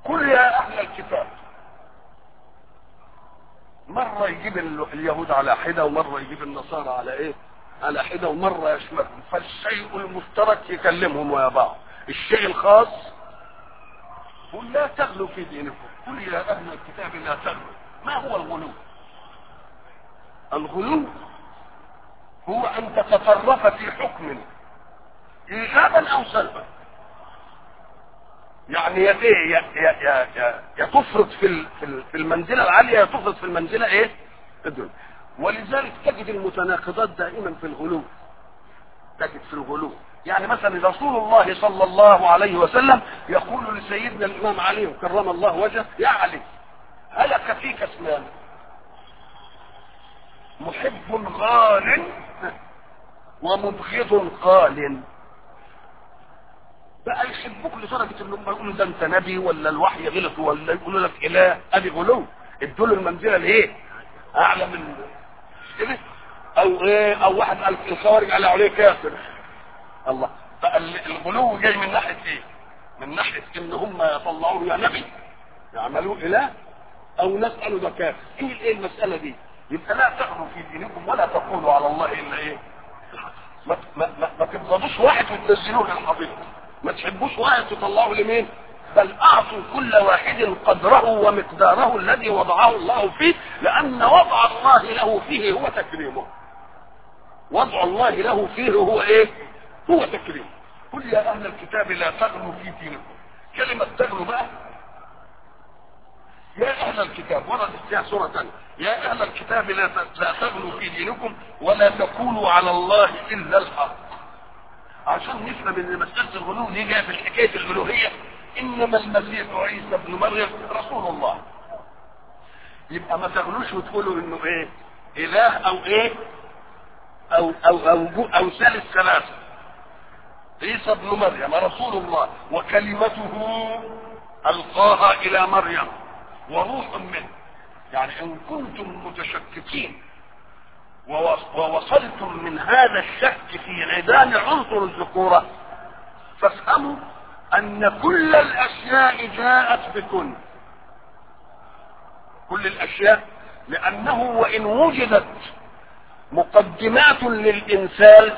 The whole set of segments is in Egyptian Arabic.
قل يا اهل الكتاب مرة يجيب ال- اليهود على حدة ومرة يجيب النصارى على ايه على حدة ومرة يشملهم فالشيء المشترك يكلمهم ويا بعض الشيء الخاص قل لا تغلوا في دينكم قل يا اهل الكتاب لا تغلوا ما هو الغلو الغلو هو ان تتصرف في حكم ايجابا او سلبا يعني يا ايه يا يا يا يا, يا تفرط في ال- في ال- في المنزله العاليه يا تفرط في المنزله ايه الدنيا ولذلك تجد المتناقضات دائما في الغلو تجد في الغلو يعني مثلا رسول الله صلى الله عليه وسلم يقول لسيدنا الامام علي كرم الله وجهه يا علي هلك فيك اسنان محب غال ومبغض قال بقى يحبوك لدرجه انهم يقولوا ده انت نبي ولا الوحي غلط ولا يقولوا لك اله ادي غلو ادوا له المنزله الايه؟ اعلى من كده او ايه او واحد قال الخوارج قال عليه كافر الله بقى ال- الغلو جاي من ناحيه ايه؟ من ناحيه ان هم يطلعوه يا نبي يعملوه اله او ناس قالوا ده كافر ايه ايه المساله دي؟ يبقى لا تغلوا في دينكم ولا تقولوا على الله الا ايه؟ ما ما ما, ما تبغضوش واحد وتنزلوه للحضيض ما تحبوش واحد تطلعوه لمين بل اعطوا كل واحد قدره ومقداره الذي وضعه الله فيه لان وضع الله له فيه هو تكريمه وضع الله له فيه هو ايه هو تكريمه قل يا اهل الكتاب لا تغلوا في دينكم كلمه تغلوا بقى يا اهل الكتاب وردت فيها سوره ثانيه يا اهل الكتاب لا ت- لا تغلوا في دينكم ولا تقولوا على الله الا الحق عشان نفهم ان مساله الغلو دي جايه في حكايه الالوهيه انما المسيح عيسى ابن مريم رسول الله يبقى ما تغلوش وتقولوا انه ايه اله او ايه او او او جو- او ثالث ثلاثه عيسى ابن مريم رسول الله وكلمته القاها الى مريم وروح منه يعني ان كنتم متشككين ووص- ووصلتم من هذا الشك في عدام عنصر الذكورة فافهموا ان كل الاشياء جاءت بكل كل الاشياء لانه وان وجدت مقدمات للانسان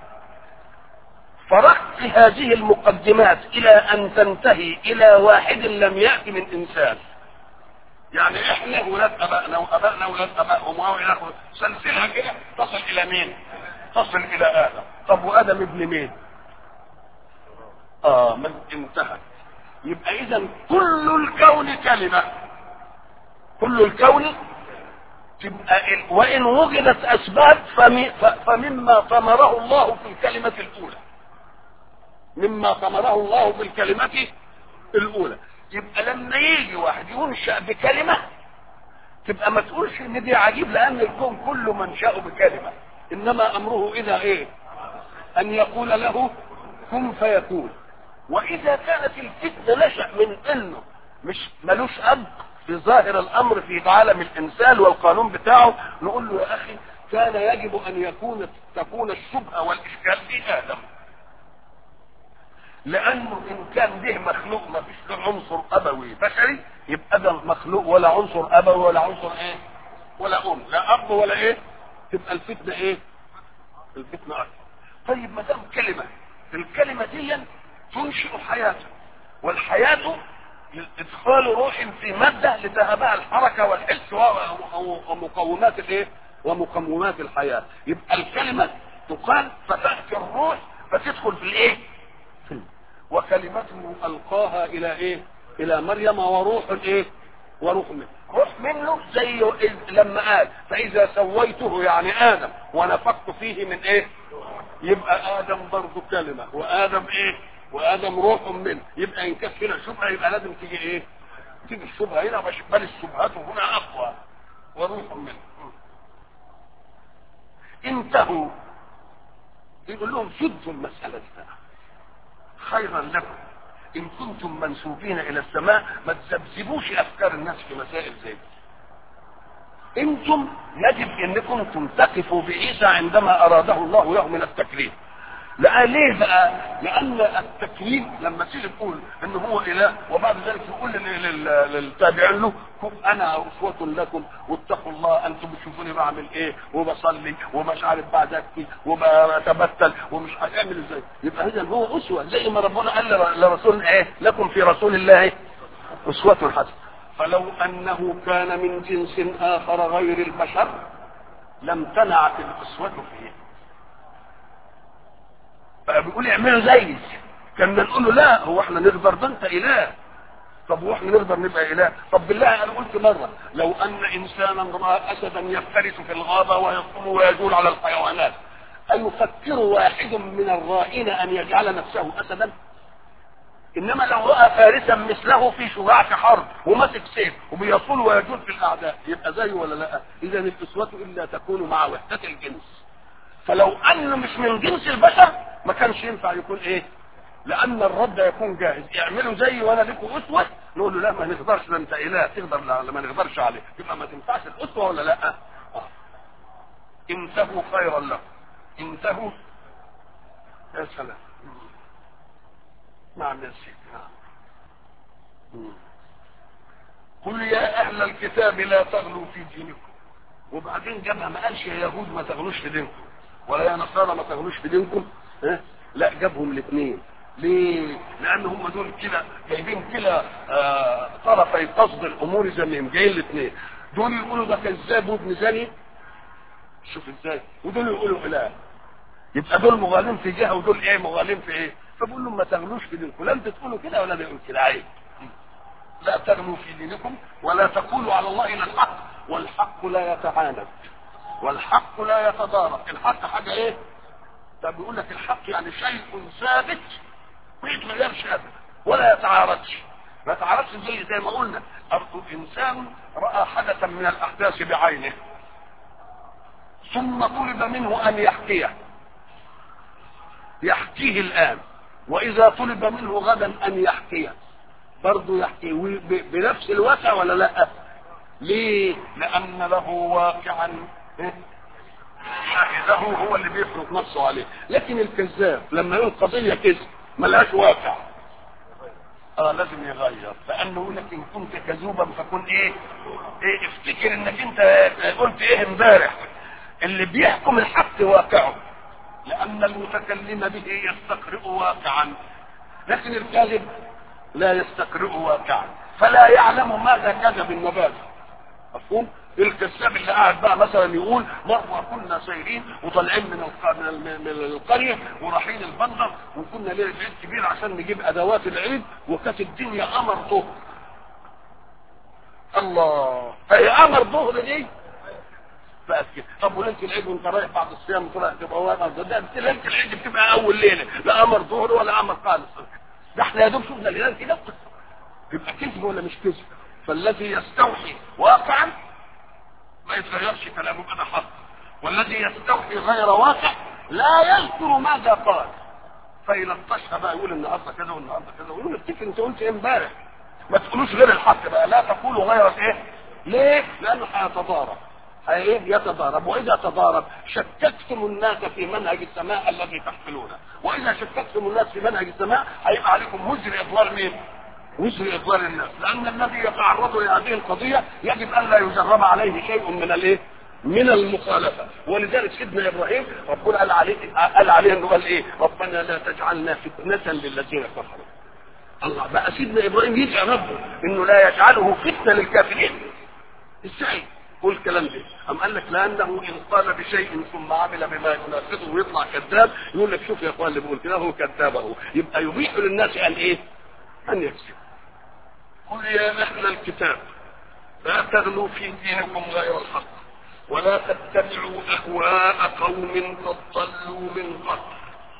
فرقت هذه المقدمات الى ان تنتهي الى واحد لم يأتي من انسان يعني احنا ولاد ابائنا وابائنا ولاد ابائهم والى اخره سلسلها كده تصل الى مين؟ تصل الى ادم طب وادم ابن مين؟ اه من انتهى يبقى اذا كل الكون كلمه كل الكون تبقى ال- وان وجدت اسباب فمي- ف- فمما ثمره الله في الكلمه الاولى مما ثمره الله في الكلمه الاولى يبقى لما يجي واحد ينشا بكلمه تبقى ما تقولش ان دي عجيب لان الكون كله منشاه بكلمه انما امره اذا ايه ان يقول له كن فيكون واذا كانت الفتنه نشا من انه مش ملوش اب في ظاهر الامر في عالم الانسان والقانون بتاعه نقول له يا اخي كان يجب ان يكون تكون الشبهه والاشكال في ادم لانه ان كان ده مخلوق ما فيش له عنصر ابوي بشري يبقى ده مخلوق ولا عنصر ابوي ولا عنصر ايه ولا ام لا اب ولا ايه تبقى الفتنه ايه الفتنه اكبر طيب ما دام كلمه الكلمه دي تنشئ حياته والحياه ادخال روح في ماده لتهبها الحركه والحس و- و- ومقومات الايه ومقومات الحياه يبقى الكلمه تقال فتاتي الروح فتدخل في الايه في وكلمته القاها الى ايه الى مريم وروح ايه وروح منه روح منه زي إذ- لما قال فاذا سويته يعني ادم ونفخت فيه من ايه يبقى ادم برضه كلمه وادم ايه وادم روح منه يبقى ان كانت هنا شبهه يبقى لازم تيجي ايه تيجي الشبهه هنا بش- بل الشبهات هنا اقوى وروح منه انتهوا يقول لهم شدوا المساله دي بقى خيرا لكم ان كنتم منسوبين الى السماء ما تذبذبوش افكار الناس في مسائل زي دي انتم يجب انكم تقفوا بعيسى عندما اراده الله له من التكليف لا ليه بقى؟ لأن التكوين لما تيجي تقول إن هو إله وبعد ذلك تقول لل- لل- للتابعين له كن أنا أسوة لكم واتقوا الله أنتم بتشوفوني بعمل إيه وبصلي ومش عارف بعد أكفي وبتبتل ومش عارف أعمل إزاي يبقى إذا هو أسوة زي ما ربنا قال لر- لرسول إيه لكم في رسول الله أسوة حسنة فلو أنه كان من جنس آخر غير البشر لم تنعت الأسوة فيه بقى بيقول اعملوا زيي كنا نقول له لا هو احنا نقدر ده انت اله طب واحنا نقدر نبقى اله طب بالله انا قلت مره لو ان انسانا راى اسدا يفترس في الغابه ويقوم ويجول على الحيوانات ايفكر واحد من الرائين ان يجعل نفسه اسدا انما لو راى فارسا مثله في شجاع في حرب وماسك سيف وبيصول ويجول في الاعداء يبقى زيه ولا لا اذا الاسوه الا تكون مع وحده الجنس فلو انه مش من جنس البشر ما كانش ينفع يكون ايه لان الرد يكون جاهز اعملوا زي وانا لكم اسوه نقول له لا ما نقدرش ده انت اله تقدر لا ما نقدرش عليه يبقى ما تنفعش الاسوه ولا لا آه. انتهوا خيرا لكم انتهوا يا سلام نعم يا سيدي نعم مم. قل يا اهل الكتاب لا تغلوا في دينكم وبعدين جابها ما قالش يا يهود ما تغلوش في دينكم ولا يا نصارى ما تغلوش في دينكم ها لا جابهم الاثنين ليه؟ لان هم دول كده جايبين كده آه طرفي قصد الامور زميم جايين الاثنين دول يقولوا ده كذاب وابن زاني شوف ازاي ودول يقولوا اله يبقى دول مغالين في جهه ودول ايه مغالين في ايه فبقول لهم ما تغلوش في دينكم لا انت تقولوا كده ولا ده يقول كده عيب لا تغلوا في دينكم ولا تقولوا على الله الا الحق والحق لا يتعاند والحق لا يتضارب الحق حاجه ايه طب بيقول لك الحق يعني شيء ثابت ما يتغيرش ابدا ولا يتعارضش ما يتعارضش زي زي ما قلنا انسان راى حدثا من الاحداث بعينه ثم طلب منه ان يحكيه يحكيه الان واذا طلب منه غدا ان يحكيه برضه يحكي ب- بنفس الوسع ولا لا ليه لان له واقعا إيه؟ شاهده هو اللي بيفرض نفسه عليه لكن الكذاب لما يقول قضيه كذب ملهاش واقع اه لازم يغير لانه يقول لك ان كنت كذوبا فكن ايه ايه افتكر انك انت قلت ايه امبارح اللي بيحكم الحق واقعه لان المتكلم به يستقرئ واقعا لكن الكاذب لا يستقرئ واقعا فلا يعلم ماذا كذب النبات مفهوم الكذاب اللي قاعد بقى مثلا يقول مره كنا سايرين وطالعين من الق- من ال- من القريه ورايحين البندر وكنا ليله عيد كبير عشان نجيب ادوات العيد وكانت الدنيا قمر ظهر الله هي قمر ظهر دي بقت كده طب وليله العيد وانت رايح بعد الصيام طلع تبقى واقع ده ده ليله العيد بتبقى اول ليله لا قمر ظهر ولا قمر خالص ده احنا يا دوب شفنا الهلال كده يبقى كذب ولا مش كذب فالذي يستوحي واقعا ما يتغيرش كلامه يبقى ده حق والذي يستوحي غير واقع لا يذكر ماذا قال فيلطشها بقى يقول النهارده كذا والنهارده كذا ويقول له افتكر انت قلت ايه امبارح ما تقولوش غير الحق بقى لا تقولوا غير ايه ليه لانه هيتضارب هي ايه يتضارب واذا تضارب شككتم الناس في منهج السماء الذي تحملونه واذا شككتم الناس في منهج السماء هيبقى عليكم وزر اضلال مين وزر اضلال الناس لان الذي يتعرض لهذه القضيه يجب ان لا يجرب عليه شيء من الايه من المخالفه ولذلك سيدنا ابراهيم ربنا قال عليه قال عليه انه قال ايه ربنا لا تجعلنا فتنه للذين كفروا الله بقى سيدنا ابراهيم يدعي ربه انه لا يجعله فتنه للكافرين ازاي قول الكلام ده أم قال لك لأنه إن قال بشيء ثم عمل بما يناسبه ويطلع كذاب يقول لك شوف يا أخوان اللي بيقول كده هو كذاب أهو يبقى يبيح للناس أن إيه؟ أن يكذب قل يا أهل الكتاب لا تغلوا في دينكم غير الحق ولا تتبعوا أهواء قوم قد ضلوا من قبل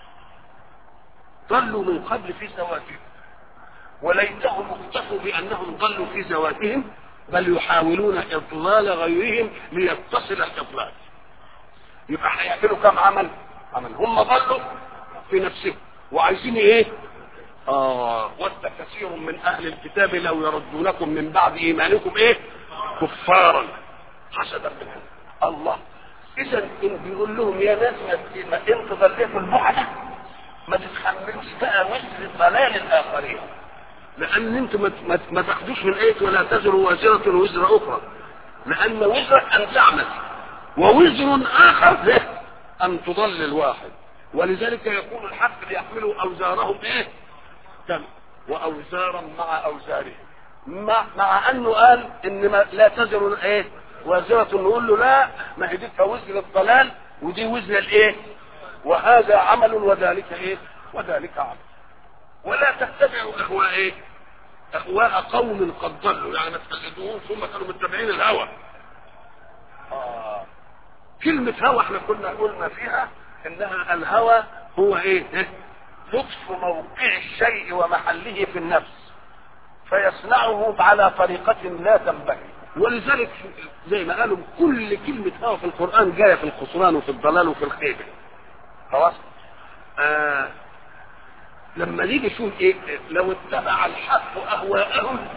ضلوا من قبل في زواجهم وليتهم اكتفوا بأنهم ضلوا في زواجهم بل يحاولون إضلال غيرهم ليتصل الإضلال يبقى هيعملوا كم عمل؟ عمل هم ضلوا في نفسهم وعايزين ايه؟ آه ود كثير من أهل الكتاب لو يردونكم من بعد إيمانكم إيه؟ كفارا حسدا منهم الله إذا إن بيقول لهم يا ناس ما ما انت ضليتوا البعدة ما تتحملش بقى وزر ضلال الاخرين لان انتم ما, ما, ما تاخدوش من ايه ولا تزر وازره وزر اخرى لان وزرك ان تعمل ووزر اخر ان تضلل واحد ولذلك يقول الحق ليحملوا اوزارهم ايه دم واوزارا مع اوزارهم مع, مع انه قال ان ما لا تزر ايه وازرة نقول له لا ما هي دي وزر الضلال ودي وزر الايه وهذا عمل وذلك ايه وذلك عمل ولا تتبعوا اهواء ايه اهواء قوم قد ضلوا يعني ما تقلدوهم ثم كانوا متبعين الهوى آه. كلمة هوى احنا كنا قلنا فيها انها الهوى هو ايه إيه؟ لطف موقع الشيء ومحله في النفس فيصنعه على طريقة لا تنبغي ولذلك زي ما قالوا كل كلمة هوى في القرآن جاية في الخسران وفي الضلال وفي الخيبة خلاص آه لما نيجي نشوف ايه لو اتبع الحق اهواءهم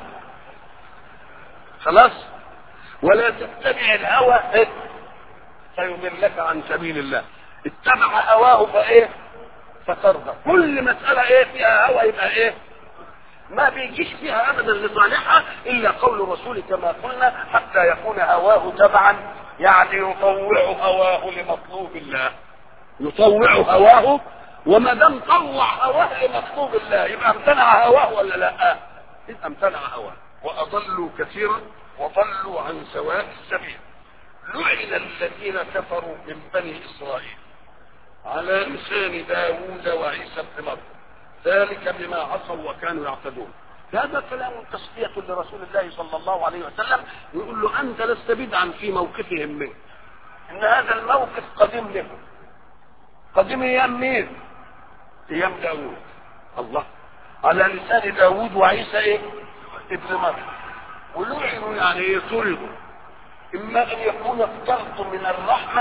خلاص ولا تتبع الهوى إيه؟ فيضلك عن سبيل الله اتبع هواه فايه فترضى كل مسألة ايه فيها هوى يبقى ايه ما بيجيش فيها ابدا لصالحها الا قول الرسول كما قلنا حتى يكون هواه تبعا يعني يطوع هواه لمطلوب الله يطوع هواه وما دام طوع هواه لمطلوب الله يبقى امتنع هواه ولا لا يبقى امتنع هواه واضلوا كثيرا وضلوا عن سواء السبيل لعن الذين كفروا من بني اسرائيل على لسان داوود وعيسى بن مريم ذلك بما عصوا وكانوا يعتدون هذا كلام تصفية لرسول الله صلى الله عليه وسلم يقول له أنت لست بدعا في موقفهم منه إن هذا الموقف قديم لهم قديم أيام مين؟ أيام داوود الله على لسان داوود وعيسى إيه؟ ابن مريم ولعنوا يعني إيه طردوا إما أن يكون الطرد من الرحمة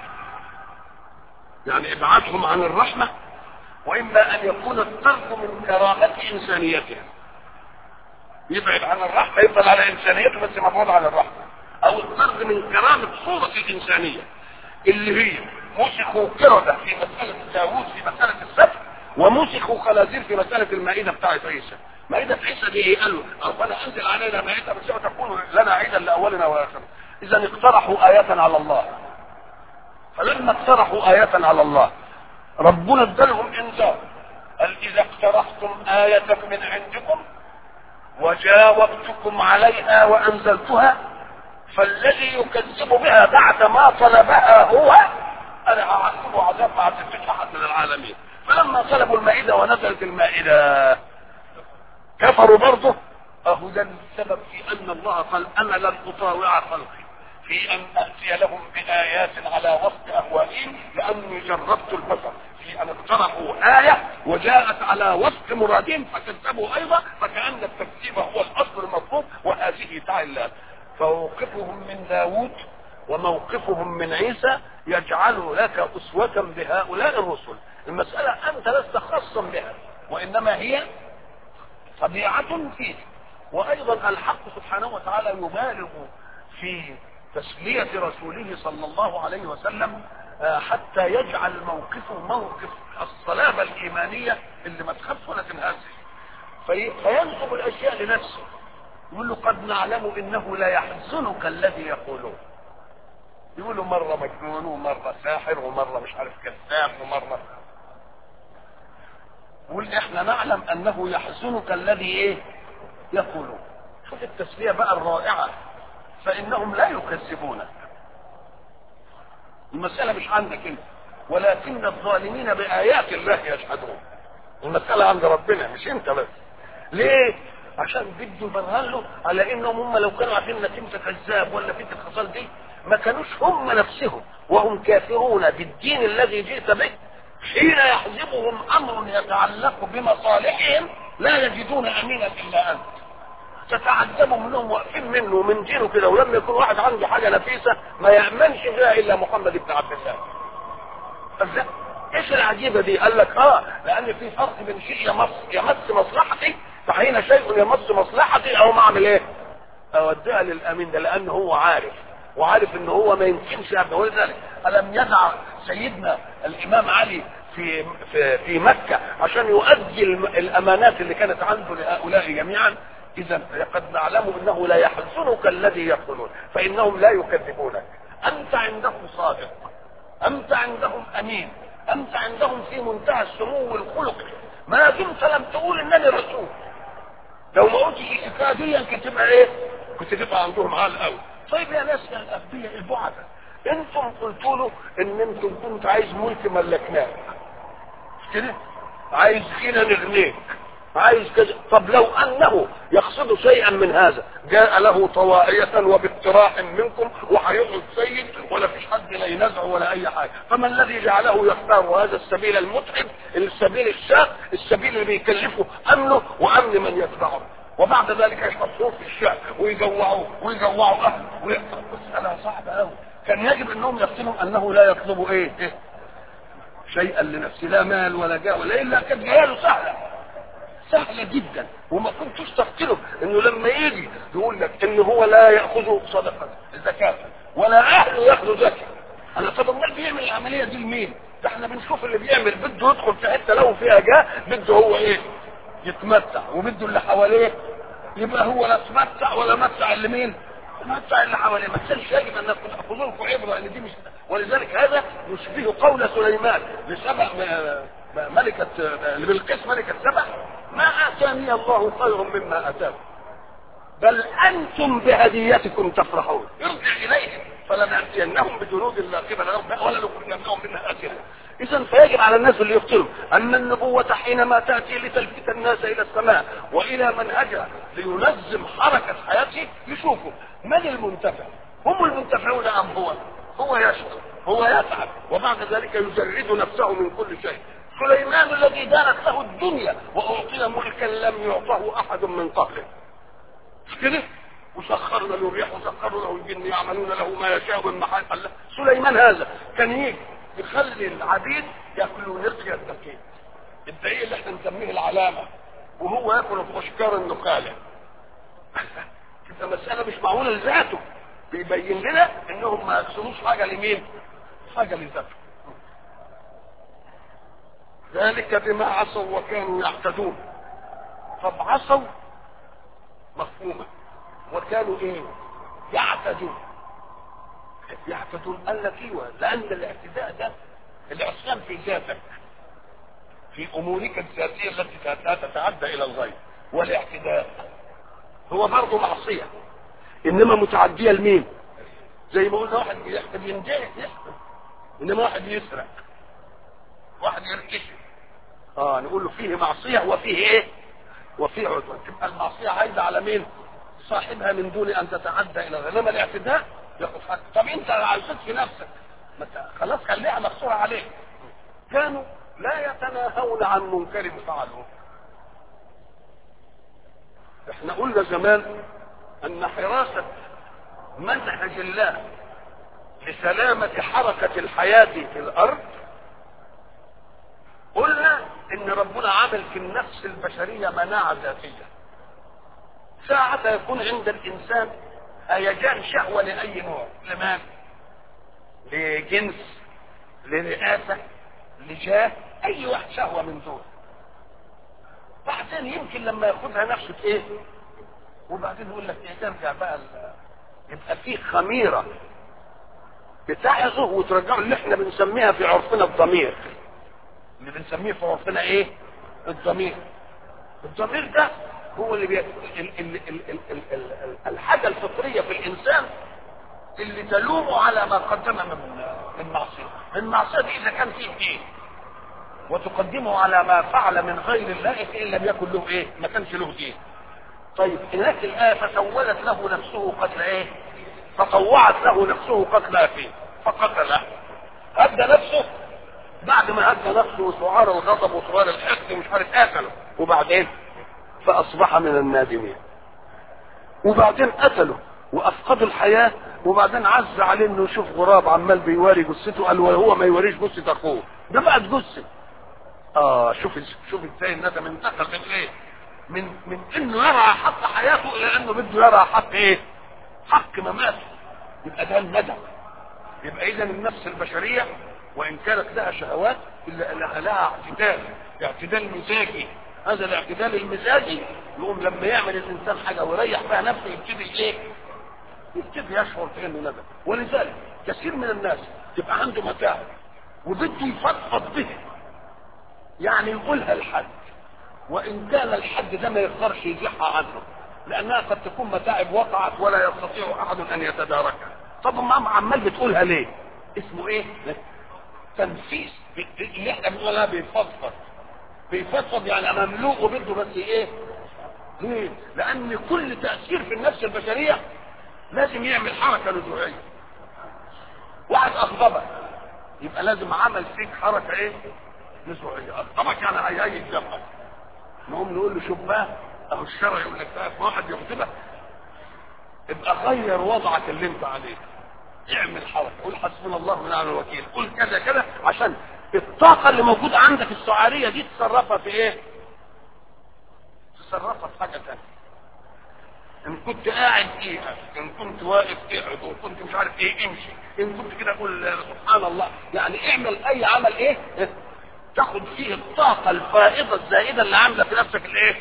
يعني ابعادهم عن الرحمة وإما أن يكون الطرد من كرامة إنسانيتهم يبعد عن الرحمة يفضل على إنسانيته بس مفروض على الرحمة أو الطرد من كرامة صورة الإنسانية اللي هي مسخوا قردة في مسألة داوود في مسألة السبت ومسخوا خنازير في مسألة المائدة بتاعت عيسى مائدة عيسى دي ايه قالوا ربنا انزل علينا مائدة بس تكون لنا عيدا لأولنا وآخرنا إذا اقترحوا آية على الله فلما اقترحوا آية على الله ربنا ادالهم انذار قال اذا اقترحتم آية من عندكم وجاوبتكم عليها وانزلتها فالذي يكذب بها بعد ما طلبها هو انا هعذبه عذاب ما عذبتش احد من العالمين فلما طلبوا المائدة ونزلت المائدة كفروا برضه اهو ده السبب في ان الله قال انا لن اطاوع خلقي في ان اتي لهم بايات على وفق اهوائهم لاني جربت البشر في ان اقترحوا آية وجاءت على وفق مرادهم فكذبوا ايضا فكأن التكذيب هو الاصل المطلوب وهذه تعالى فموقفهم من داوود وموقفهم من عيسى يجعل لك أسوة بهؤلاء الرسل المسألة أنت لست خاصا بها وإنما هي طبيعة فيك وأيضا الحق سبحانه وتعالى يبالغ في تسلية رسوله صلى الله عليه وسلم حتى يجعل موقفه موقف الصلابة الإيمانية اللي ما تخافش ولا تنهزش في فينسب الأشياء لنفسه يقول له قد نعلم إنه لا يحزنك الذي يقولون يقولوا مرة مجنون ومرة ساحر ومرة مش عارف كذاب ومرة يقول احنا نعلم انه يحزنك الذي ايه يقولون شوف التسلية بقى الرائعة فانهم لا يكذبونك المسألة مش عندك انت ولكن الظالمين بآيات الله يجحدون المسألة عند ربنا مش انت بس ليه عشان بده يبرهن له على انهم هم لو كانوا عارفين انك انت كذاب ولا فيك الخصال دي ما كانوش هم نفسهم وهم كافرون بالدين الذي جئت به حين يحزبهم امر يتعلق بمصالحهم لا يجدون امينا الا انت تتعجبوا منهم واقفين منه ومن دينه كده ولما يكون واحد عنده حاجه نفيسه ما يامنش بها الا محمد بن عبد الله فازاي ايش العجيبه دي قال لك اه لان في فرق بين شيء يمس يمس مصلحتي فحين شيء يمس مصلحتي او ما اعمل ايه اوديها للامين ده لان هو عارف وعارف ان هو ما يمكنش يعمل ولذلك الم يدع سيدنا الامام علي في في في مكه عشان يؤدي الم- الامانات اللي كانت عنده لهؤلاء جميعا اذا قد نعلم انه لا يحزنك الذي يقولون فانهم لا يكذبونك انت عندهم صادق انت عندهم امين انت عندهم في منتهى السمو الخلقي ما دمت لم تقول انني رسول لو ما قلتش الحكايه دي كانت تبقى ايه؟ كنت تبقى عندهم عال قوي. طيب يا ناس يا الاغبياء البعدة انتم قلتوا له ان انتم كنت عايز ملك ملكناه. مش كده؟ عايز غنى نغنيك. عايز كذا طب لو انه يقصد شيئا من هذا جاء له طوائية وباقتراح منكم وهيقعد سيد ولا فيش حد لا ينازعه ولا اي حاجه فما الذي جعله يختار هذا السبيل المتعب السبيل الشاق السبيل اللي بيكلفه امنه وامن من يتبعه وبعد ذلك يحطوه في الشعب ويجوعوه ويجوعوا اهله ويقطعوا مساله صعبه قوي كان يجب انهم يقتنوا انه لا يطلب ايه, إيه؟ شيئا لنفسه لا مال ولا جاه ولا الا كانت جايه له سهله سهلة جدا وما كنتش تفتكره انه لما يجي يقول لك ان هو لا ياخذ صدقه زكاه ولا اهله ياخذوا زكاه انا طب امال بيعمل العمليه دي لمين؟ ده احنا بنشوف اللي بيعمل بده يدخل في حته لو فيها جاه بده هو ايه؟ يتمتع وبده اللي حواليه يبقى هو لا تمتع ولا متع اللي مين؟ متع اللي حواليه ما كانش يجب ان تاخذوا لكم عبره ان دي مش ولذلك هذا يشبه قول سليمان لسبع ملكة لبلقيس ملكة سبع ما آتاني الله خير مما آتاكم بل أنتم بهديتكم تفرحون ارجع إليهم فلنأتينهم بجنود لا قبل لهم ولا نخرجنهم منها آخرة إذا فيجب على الناس اللي يقتلوا أن النبوة حينما تأتي لتلفت الناس إلى السماء وإلى منهجها لينظم حركة حياته يشوفوا من المنتفع هم المنتفعون أم هو هو يشكر هو يتعب وبعد ذلك يجرد نفسه من كل شيء سليمان الذي دانت له الدنيا واعطي ملكا لم يعطه احد من قبله مش كده وسخرنا له الريح وسخرنا له الجن يعملون له ما يشاء من محال الله سليمان هذا كان يجي يخلي العبيد ياكلوا نقيا الدقيق الدقيق اللي احنا نسميه العلامه وهو ياكل في اشكار النخاله تبقى مساله مش معقوله لذاته بيبين لنا انهم ما يقصدوش حاجه لمين؟ حاجه لذاته ذلك بما عصوا وكانوا يعتدون طب عصوا مفهومة وكانوا ايه يعتدون يعتدون قال لك ايوه لان الاعتداء ده العصيان في ذاتك في امورك الذاتيه التي لا تتعدى الى الغير والاعتداء هو برضه معصيه انما متعديه لمين زي ما قلنا واحد بينجح يسرق انما واحد يسرق واحد يركشه اه نقول له فيه معصيه وفيه ايه وفيه عدوان تبقى المعصيه عايزه على مين صاحبها من دون ان تتعدى الى غير انما الاعتداء ياخد حق طب انت عايزك في نفسك خلاص خليها مقصوره عليك كانوا لا يتناهون عن منكر فعلوه احنا قلنا زمان ان حراسه منهج الله لسلامه حركه الحياه في الارض قلنا ان ربنا عمل في النفس البشرية مناعة ذاتية ساعة يكون عند الانسان هيجان شهوة لاي نوع لمال لجنس لرئاسة لجاه اي واحد شهوة من دول بعدين يمكن لما ياخدها نفسه ايه وبعدين يقول لك ايه ترجع بقى يبقى في خميرة بتعظه وترجعه اللي احنا بنسميها في عرفنا الضمير اللي بنسميه في عرفنا ايه الضمير الضمير ده هو اللي بي... ال... ال... ال... ال... ال... ال... الحاجه الفطريه في الانسان اللي تلومه على ما قدم من من معصيه من معصيه دي اذا كان فيه دين وتقدمه على ما فعل من غير الله فان لم يكن له ايه ما كانش له دين طيب هناك الايه فسولت له نفسه قتل ايه فطوعت له نفسه قتل اخيه فقتله هدى نفسه بعد ما هدى نفسه وسعار الغضب وسعار الحقد ومش عارف قتله وبعدين فاصبح من النادمين وبعدين قتله وافقدوا الحياه وبعدين عز عليه انه يشوف غراب عمال بيواري جثته قال وهو ما يوريش جثه اخوه ده بقت جثه اه شوف شوف ازاي الندم انتقل من ايه من من انه يرى حق حياته الى انه بده يرى حق ايه حق مماته يبقى ده الندم يبقى اذا النفس البشريه وان كانت لها شهوات الا انها لها اعتدال اعتدال مزاجي هذا الاعتدال المزاجي يقوم لما يعمل الانسان حاجه ويريح فيها نفسه يبتدي ايه؟ يبتدي يشعر في انه ندم ولذلك كثير من الناس تبقى عنده متاعب وبده يفضفض به يعني يقولها لحد وان كان الحد ده ما يقدرش يزيحها عنه لانها قد تكون متاعب وقعت ولا يستطيع احد ان يتداركها طب ما عمال بتقولها ليه اسمه ايه تنفيس اللي احنا بنقولها بيفضفض بيفضفض يعني انا مملوء وبده بس ايه ليه لان كل تاثير في النفس البشريه لازم يعمل حركه نزوعيه واحد اغضبك يبقى لازم عمل فيك حركه ايه نزوعيه اغضبك يعني هيهيج دمك نقوم نقول له شوف بقى اهو الشرع يقول لك بقى واحد يغضبك ابقى غير وضعك اللي انت عليه اعمل حركه قول حسبنا الله ونعم الوكيل قول كذا كذا عشان الطاقه اللي موجوده عندك السعاريه دي تصرفها في ايه تصرفها في حاجه ثانيه ان كنت قاعد اقف ان كنت واقف اقعد وان كنت مش عارف ايه امشي ان كنت كده قول سبحان الله يعني اعمل اي عمل ايه تاخد فيه الطاقه الفائضه الزائده اللي عامله في نفسك الايه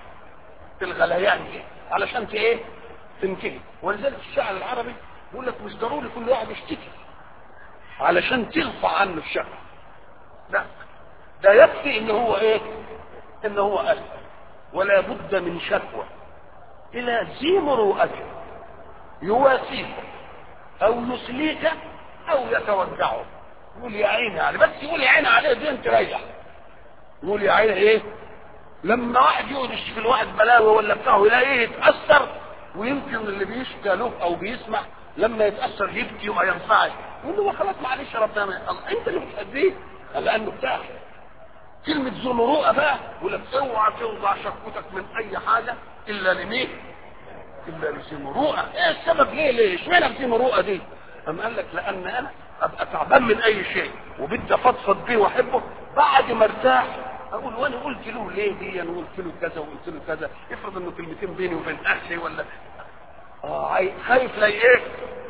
في الغليان دي علشان ايه تنتهي ولذلك الشاعر العربي بيقول لك مش ضروري كل واحد يشتكي علشان ترفع عنه الشكوى لا ده يكفي ان هو ايه ان هو قلب ولا بد من شكوى الى ذي مروءته يواسيك او يسليك او يتوجعه يقول يا عيني عليه بس يقول يا عيني عليه دي انت ريح يقول يا عيني ايه لما واحد يقعد يشتكي الواحد بلاوي ولا بتاعه يلاقيه يتاثر ويمكن اللي بيشكى له او بيسمع لما يتاثر يبكي وما ينفعش يقول له خلاص معلش يا ربنا الله انت اللي بتأذيه لانه بتاعك كلمة ذو مروءة بقى يقول لك اوعى توضع شكوتك من اي حاجة الا لمين؟ الا لذي مروءة ايه السبب ليه ليه؟ اشمعنى ذي مروءة دي؟ أم قال لك لان انا ابقى تعبان من اي شيء وبدي افضفض بيه واحبه بعد ما ارتاح اقول وانا قلت له ليه دي انا قلت له كذا وقلت له كذا افرض انه كلمتين بيني وبين اهلي ولا اه خايف لا ايه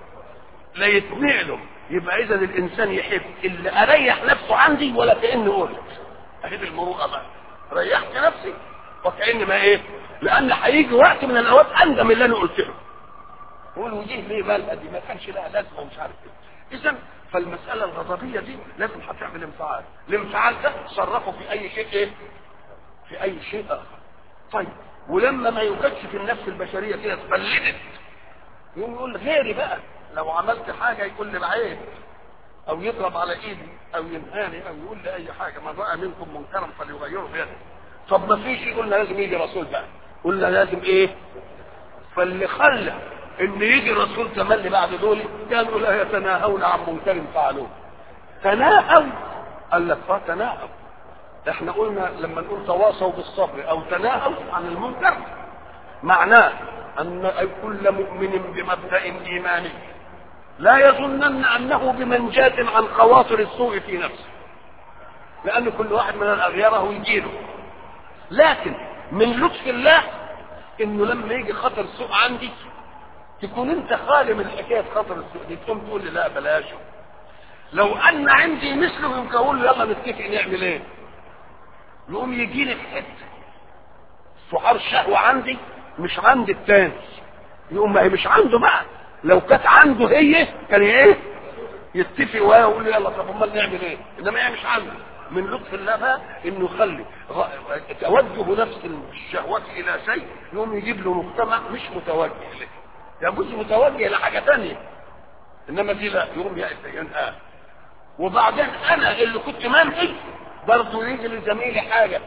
لا يتنقله يبقى اذا الانسان يحب اللي اريح نفسه عندي ولا كاني قلت اهي المروءه بقى ريحت نفسي وكاني ما ايه لان هيجي وقت من الاوقات اندم اللي انا قلت له يقول ودي ليه مالها دي ما كانش لها لازمه ومش عارف ايه اذا فالمساله الغضبيه دي لازم هتعمل انفعال الانفعال ده تصرفه في اي شيء ايه في اي شيء اخر طيب ولما ما يوجدش في النفس البشريه كده اتبلدت يقوم يقول غيري بقى لو عملت حاجه يقول لي بعيب او يضرب على ايدي او ينهاني او يقول لي اي حاجه ما راى منكم منكرا فليغيره بيده طب ما فيش يقولنا لازم يجي رسول بقى قلنا لازم ايه فاللي خلى ان يجي رسول تملي بعد دول كانوا لا يتناهون عن منكر فعلوه تناهوا قال لك فتناهوا احنا قلنا لما نقول تواصوا بالصبر او تناهوا عن المنكر معناه ان كل مؤمن بمبدا ايماني لا يظنن انه بمنجاة عن خواطر السوء في نفسه لان كل واحد من الاغياره يجيله لكن من لطف الله انه لما يجي خطر السوء عندي تكون انت خالي من حكايه خطر السوء دي تقوم تقول لي لا بلاشه لو ان عندي مثله يمكن اقول له يلا نتفق نعمل ايه يقوم يجي لي في حته سعار الشهوه عندي مش عند التاني يقوم ما هي مش عنده بقى لو كانت عنده هي كان ايه يتفق ويقول له يلا طب امال نعمل ايه انما هي مش عنده من لطف الله بقى انه يخلي توجه نفس الشهوات الى شيء يقوم يجيب له مجتمع مش متوجه له يجوز متوجه لحاجه ثانيه انما دي لا يقوم ينهى وبعدين انا اللي كنت منهج برضه يجي لزميلي حاجه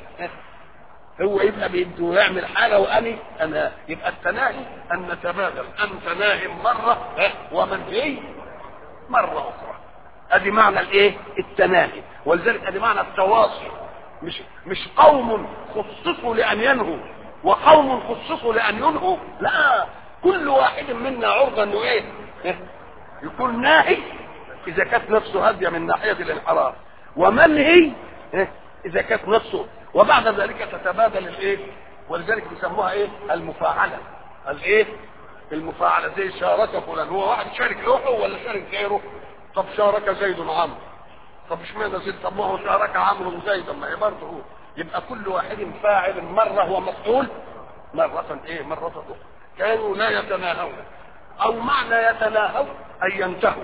هو يبقى بده يعمل حاجه واني انا يبقى التناهي ان نتبادل انت ناهم مره ومنهي مره اخرى ادي معنى الايه التناهي ولذلك ادي معنى التواصي مش مش قوم خصصوا لان ينهوا وقوم خصصوا لان ينهوا لا كل واحد منا عرضه انه ايه يكون ناهي اذا كانت نفسه هاديه من ناحيه الانحراف ومنهي اذا كانت نفسه وبعد ذلك تتبادل الايه ولذلك بيسموها ايه المفاعله الايه المفاعله زي شارك فلان هو واحد شارك روحه ولا شارك غيره طب شارك زيد عمرو طب اشمعنى زيد طب ما هو شارك عمرو زيدا ما هي برضه هو يبقى كل واحد فاعل مره هو مفعول مره ايه مره اخرى كانوا لا يتناهون او معنى يتناهوا اي ينتهوا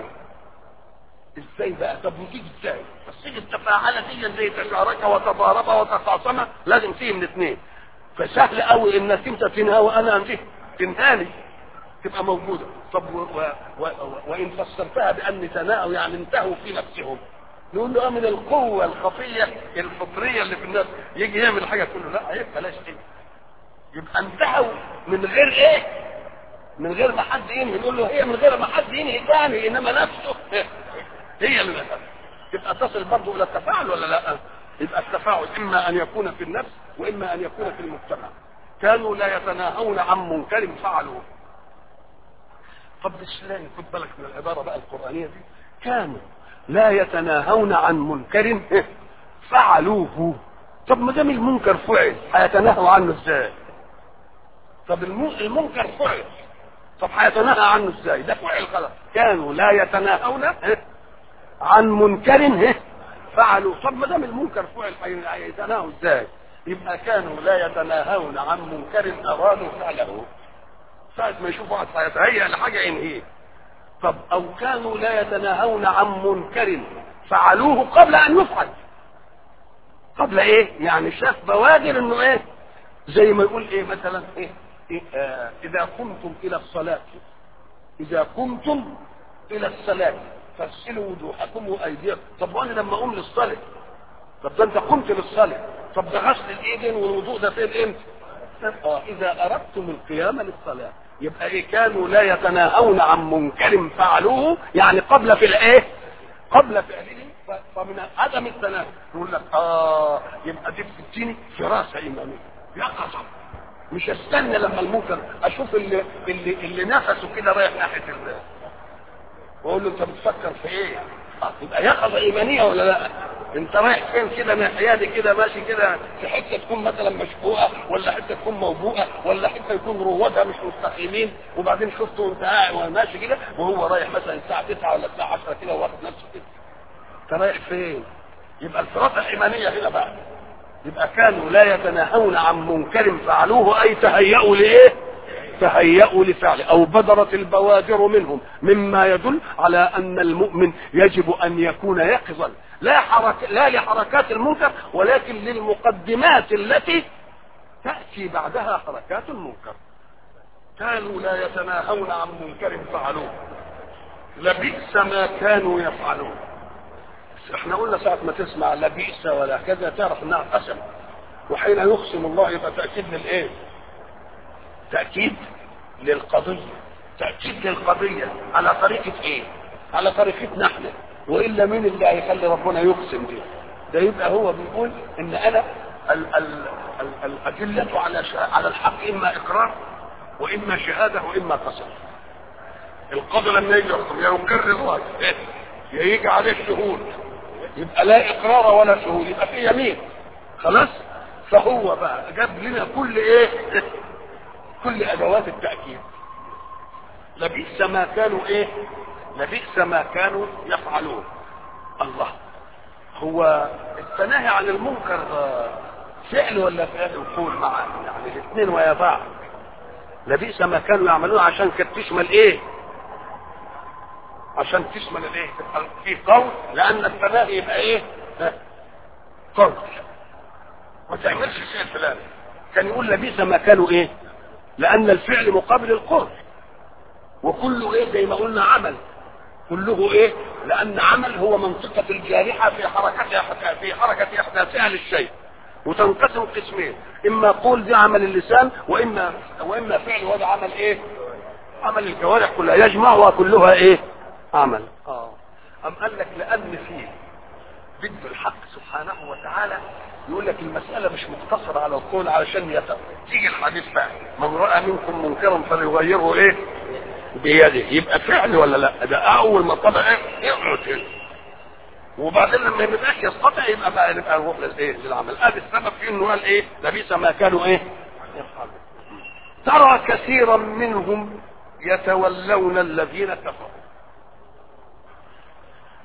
ازاي بقى طب وتيجي ازاي بس تيجي التفاعل دي زي تشارك وتضارب وتخاصم لازم تيجي من اثنين فسهل قوي انك انت تنهى وانا انتهي تنهاني تبقى موجوده طب و و و وان فسرتها بان تناهوا يعني انتهوا في نفسهم نقول له اه من القوه الخفيه الفطريه اللي في الناس يجي يعمل حاجه تقول له لا عيب بلاش ايه يبقى انتهوا من غير ايه من غير ما حد ينهي نقول له هي من غير ما حد ينهي ثاني انما نفسه هي اللي نفسه يبقى تصل برضه الى التفاعل ولا لا يبقى التفاعل اما ان يكون في النفس واما ان يكون في المجتمع كانوا لا يتناهون عن منكر فعلوه طب ازاي خد بالك من العباره بقى القرانيه دي كانوا لا يتناهون عن منكر فعلوه طب ما دام المنكر فعل هيتناهوا عنه ازاي طب المنكر فعل طب هيتناهى عنه ازاي ده فعل غلط كانوا لا يتناهون عن منكر فعلوا طب ما دام المنكر فعل هيتناهوا ازاي يبقى كانوا لا يتناهون عن منكر ارادوا فعله ساعة ما يشوفوا واحد هيتهيأ لحاجة ينهيه طب او كانوا لا يتناهون عن منكر فعلوه قبل ان يفعل قبل ايه يعني شاف بوادر انه ايه زي ما يقول ايه مثلا ايه, إيه آه اذا قمتم الى الصلاة اذا قمتم الى الصلاة فاغسلوا وجوهكم وايديكم طب وانا لما اقوم للصلاة طب ده انت قمت للصلاة طب ده غسل الايدين والوضوء ده فين امتى اه اذا اردتم القيام للصلاة يبقى ايه كانوا لا يتناهون عن منكر فعلوه يعني قبل في الايه قبل فعله فمن عدم التناهي يقول لك اه يبقى دي بتديني فراسه ايمانيه يقظه مش استنى لما المنكر اشوف اللي اللي اللي نفسه كده رايح ناحيه الله واقول له انت بتفكر في ايه؟ آه يبقى يقظه ايمانيه ولا لا؟ انت رايح فين كده ناحيه دي كده ماشي كده في حته تكون مثلا مشقوقه ولا حته تكون موبوءه ولا حته يكون روادها مش مستقيمين وبعدين شفته وانت قاعد وماشي كده وهو رايح مثلا الساعه 9 ولا الساعه 10 كده واخد نفسه كده انت رايح فين؟ يبقى الفراسه الايمانيه هنا بقى يبقى كانوا لا يتناهون عن منكر فعلوه اي تهيأوا لايه؟ تهيأوا لفعله او بدرت البوادر منهم مما يدل على ان المؤمن يجب ان يكون يقظا لا حرك لا لحركات المنكر ولكن للمقدمات التي تأتي بعدها حركات المنكر كانوا لا يتناهون عن منكر فعلوه لبئس ما كانوا يفعلون احنا قلنا ساعة ما تسمع لبئس ولا كذا تعرف انها قسم وحين يقسم الله يبقى تأكيد للايه تأكيد للقضية تأكيد للقضية على طريقة ايه على طريقتنا احنا والا مين اللي هيخلي ربنا يقسم دي ده يبقى هو بيقول ان انا ال ال ال الأدلة على على الحق إما إقرار وإما شهادة وإما قسم القاضي لما يجي يحكم يا يكرر الله يا يجي عليه الشهود يبقى لا إقرار ولا شهود يبقى في يمين خلاص فهو بقى جاب لنا كل إيه كل أدوات التأكيد لبئس ما كانوا إيه لبئس ما كانوا يفعلون الله هو التناهي عن المنكر فعل ولا فعل وقول معا يعني الاثنين ويا بعض لبئس ما كانوا يعملون عشان كانت تشمل ايه عشان تشمل الايه في قول لان التناهي يبقى ايه قول ما تعملش الشيء الفلاني كان يقول لبئس ما كانوا ايه لان الفعل مقابل القول وكله ايه زي ما قلنا عمل كله ايه لان عمل هو منطقة الجارحة في حركتها في حركة احداثها للشيء وتنقسم قسمين اما قول دي عمل اللسان واما واما فعل وده عمل ايه عمل الجوارح كلها يجمع وكلها ايه عمل اه ام قال لك لان فيه بد الحق سبحانه وتعالى يقول لك المسألة مش مقتصرة على القول علشان يتم تيجي الحديث بقى من رأى منكم منكرا فليغيره ايه بيده يبقى فعل ولا لا ده اول ما طبع ايه يقعد هنا وبعدين لما يبقاش يستطيع يبقى بقى نبقى نروح للايه للعمل ادي السبب في انه قال ايه لبئس ما كانوا ايه يفعلون ترى كثيرا منهم يتولون الذين كفروا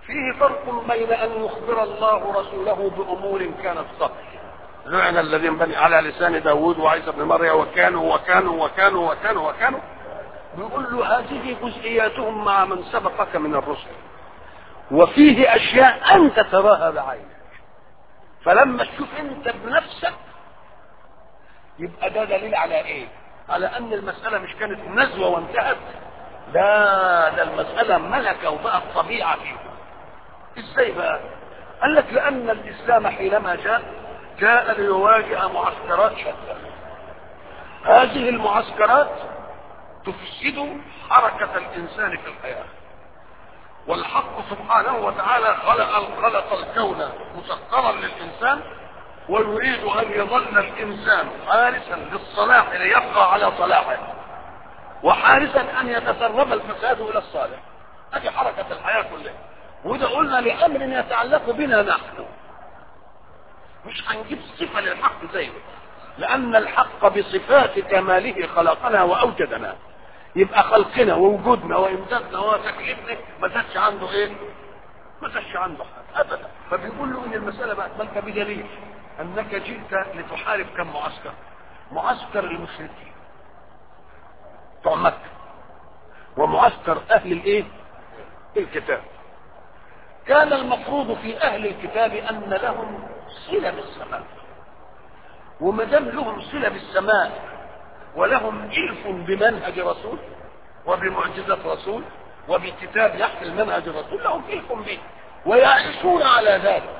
فيه فرق بين ان يخبر الله رسوله بامور كانت قبل لعن الذين بني على لسان داود وعيسى بن مريم وكانوا وكانوا وكانوا وكانوا وكانوا بيقول له هذه جزئياتهم مع من سبقك من الرسل وفيه اشياء انت تراها بعينك فلما تشوف انت بنفسك يبقى ده دليل على ايه على ان المساله مش كانت نزوه وانتهت لا ده المساله ملكه وبقت طبيعه فيه ازاي بقى قال لك لان الاسلام حينما جاء جاء ليواجه معسكرات شتى هذه المعسكرات تفسد حركة الإنسان في الحياة والحق سبحانه وتعالى خلق خلق الكون مسخرا للإنسان ويريد أن يظل الإنسان حارسا للصلاح ليبقى على صلاحه وحارسا أن يتسرب الفساد إلى الصالح هذه حركة الحياة كلها وده قلنا لأمر يتعلق بنا نحن مش هنجيب صفة للحق زيه لأن الحق بصفات كماله خلقنا وأوجدنا يبقى خلقنا ووجودنا وإمدادنا وتكليفنا ما زادش عنده إيه؟ ما زادش عنده حاجة أبدا فبيقول له إن المسألة بقت مالكة بدليل أنك جئت لتحارب كم معسكر معسكر المشركين بتوع مكة ومعسكر أهل الإيه؟ الكتاب كان المفروض في أهل الكتاب أن لهم صلة بالسماء وما دام لهم صلة بالسماء ولهم إلف بمنهج رسول وبمعجزة رسول وبكتاب يحمل منهج الرسول لهم إلف به ويعيشون على ذلك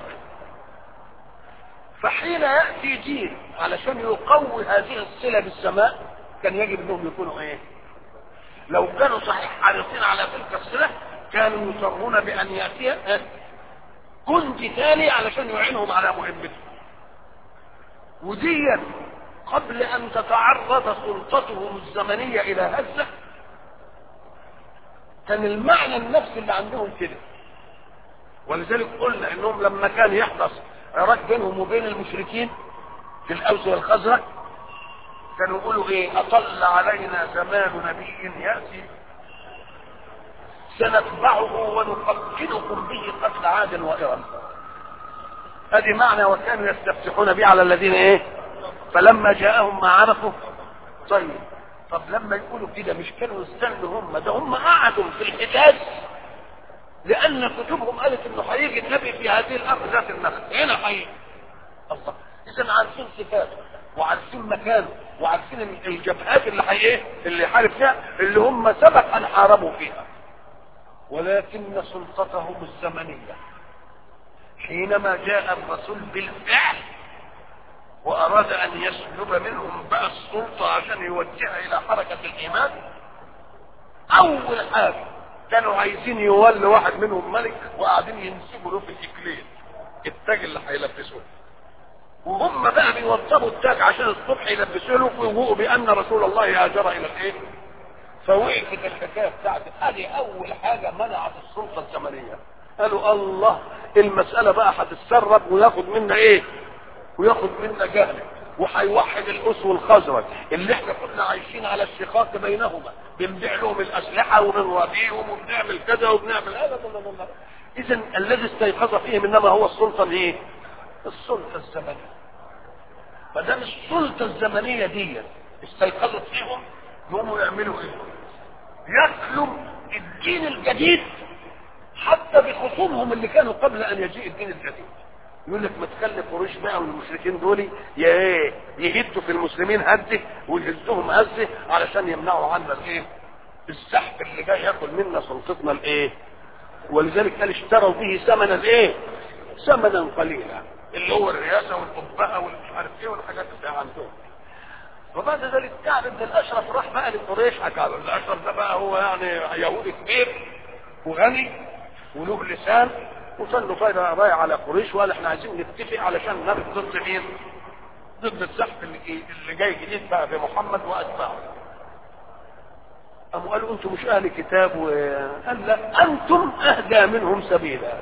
فحين يأتي جيل علشان يقوي هذه الصلة بالسماء كان يجب انهم يكونوا ايه لو كانوا صحيح حريصين على تلك الصلة كانوا يصرون بأن يأتي جندي ثاني علشان يعينهم على مهمتهم وديا قبل ان تتعرض سلطتهم الزمنية الى هزة كان المعنى النفسي اللي عندهم كده ولذلك قلنا انهم لما كان يحدث عراك بينهم وبين المشركين في الاوس والخزرج كانوا يقولوا ايه اطل علينا زمان نبي ياتي سنتبعه ونقتلكم به قتل عاد وإرم هذه معنى وكانوا يستفتحون به على الذين ايه فلما جاءهم ما عرفوا طيب طب لما يقولوا كده مش كانوا يستنوا هم ده هم قعدوا في الحجاز لان كتبهم قالت انه هيجي النبي في هذه الارض ذات النخل هنا هيجي الله اذا عارفين صفاته وعارفين مكانه وعارفين الجبهات اللي هي ايه اللي حارب فيها اللي هم سبق ان حاربوا فيها ولكن سلطتهم الزمنيه حينما جاء الرسول بالفعل واراد ان يسلب منهم بقى السلطة عشان يوجهها الى حركة الايمان اول حاجة كانوا عايزين يولوا واحد منهم ملك وقاعدين ينسبوا له في الاكليل التاج اللي هيلبسوه وهم بقى بيوضبوا التاج عشان الصبح يلبسوا له ويوقوا بان رسول الله هاجر الى الايه فوقفت الحكايه بتاعت ادي اول حاجه منعت السلطه الزمنيه قالوا الله المسألة بقى هتتسرب وياخد منا ايه وياخد منا جهل وهيوحد الأس والخزرج اللي احنا كنا عايشين على الشقاق بينهما بنبيع لهم الأسلحة وبنرابيهم وبنعمل كذا وبنعمل هذا إذا الذي استيقظ فيهم إنما هو السلطة الايه؟ السلطة الزمنية ما دام السلطة الزمنية دي استيقظت فيهم يقوموا يعملوا ايه؟ يتلوا الدين الجديد حتى بخصومهم اللي كانوا قبل ان يجيء الدين الجديد يقول لك ما تخلي قريش بقى والمشركين دول ايه يهدوا في المسلمين هده ويهزوهم هزه علشان يمنعوا عنا الايه السحب اللي جاي ياكل منا سلطتنا الايه ولذلك قال اشتروا به ثمنا الايه ثمنا قليلا اللي هو الرئاسه والقبعه والمش عارف ايه والحاجات اللي عندهم وبعد ذلك كعب بن الاشرف راح بقى لقريش كعب بن الاشرف ده بقى هو يعني يهودي كبير وغني وله لسان وصلوا طايرة رايح على قريش وقال احنا عايزين نتفق علشان نرد ضد مين؟ ضد السحب اللي, اللي جاي جديد بقى بمحمد واتباعه. قاموا قالوا انتم مش اهل كتاب وقال لا انتم اهدى منهم سبيلا.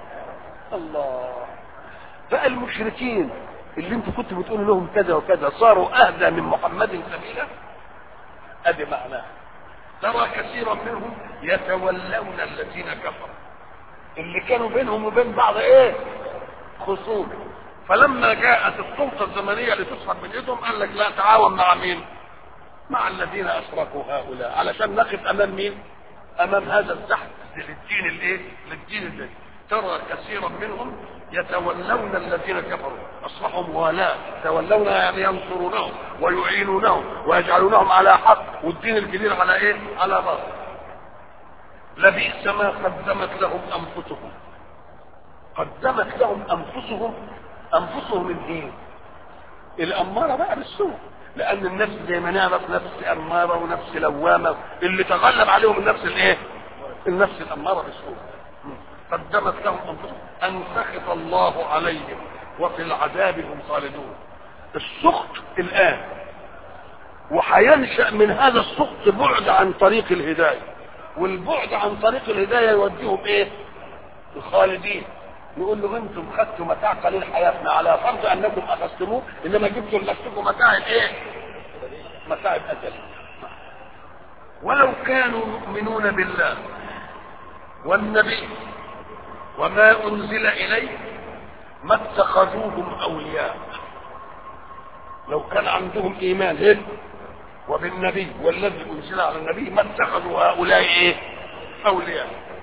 الله بقى المشركين اللي انتم كنتوا بتقولوا لهم كذا وكذا صاروا اهدى من محمد سبيلا ادي معناه ترى كثيرا منهم يتولون الذين كفروا اللي كانوا بينهم وبين بعض ايه خصوم فلما جاءت السلطه الزمنيه لتسحب من ايدهم قال لك لا تعاون مع مين مع الذين اشركوا هؤلاء علشان نقف امام مين امام هذا الزحف للدين الايه للدين الذي ترى كثيرا منهم يتولون الذين كفروا اصبحوا موالاه يتولون يعني ينصرونهم ويعينونهم ويجعلونهم على حق والدين الجديد على ايه على باطل لبئس ما قدمت لهم انفسهم قدمت لهم انفسهم انفسهم الايه الاماره بقى بالسوء لان النفس زي ما نعرف نفس اماره ونفس لوامه اللي تغلب عليهم النفس الايه النفس الاماره بالسوء قدمت لهم انفسهم ان سخط الله عليهم وفي العذاب هم خالدون السخط الان وهينشا من هذا السخط بعد عن طريق الهدايه والبعد عن طريق الهدايه يوديهم ايه الخالدين يقول له انتم خدتوا متاع قليل حياتنا على فرض انكم اخذتموه انما جبتوا لنفسكم متاع ايه متاع الاجل ولو كانوا يؤمنون بالله والنبي وما انزل اليه ما اتخذوهم اولياء لو كان عندهم ايمان ايه وبالنبي والذي انزل على النبي ما اتخذوا هؤلاء ايه اولياء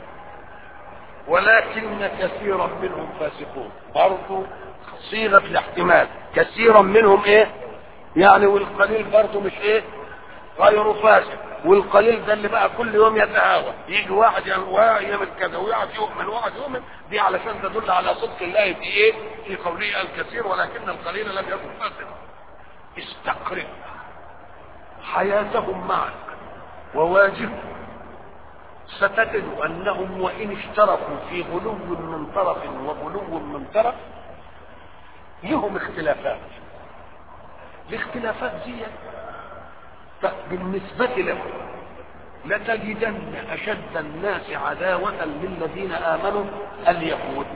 ولكن كثيرا منهم فاسقون برضه صيغه الاحتمال كثيرا منهم ايه يعني والقليل برضه مش ايه غير فاسق والقليل ده اللي بقى كل يوم يتهاوى يجي واحد يعمل كذا ويقعد يؤمن ويقعد يؤمن دي علشان تدل على صدق الله في ايه في قوله الكثير ولكن القليل لم يكن فاسقا استقرئ حياتهم معك وواجبهم ستجد انهم وان اشتركوا في غلو من طرف وغلو من طرف لهم اختلافات الاختلافات دي بالنسبة لهم لتجدن أشد الناس عداوة للذين آمنوا اليهود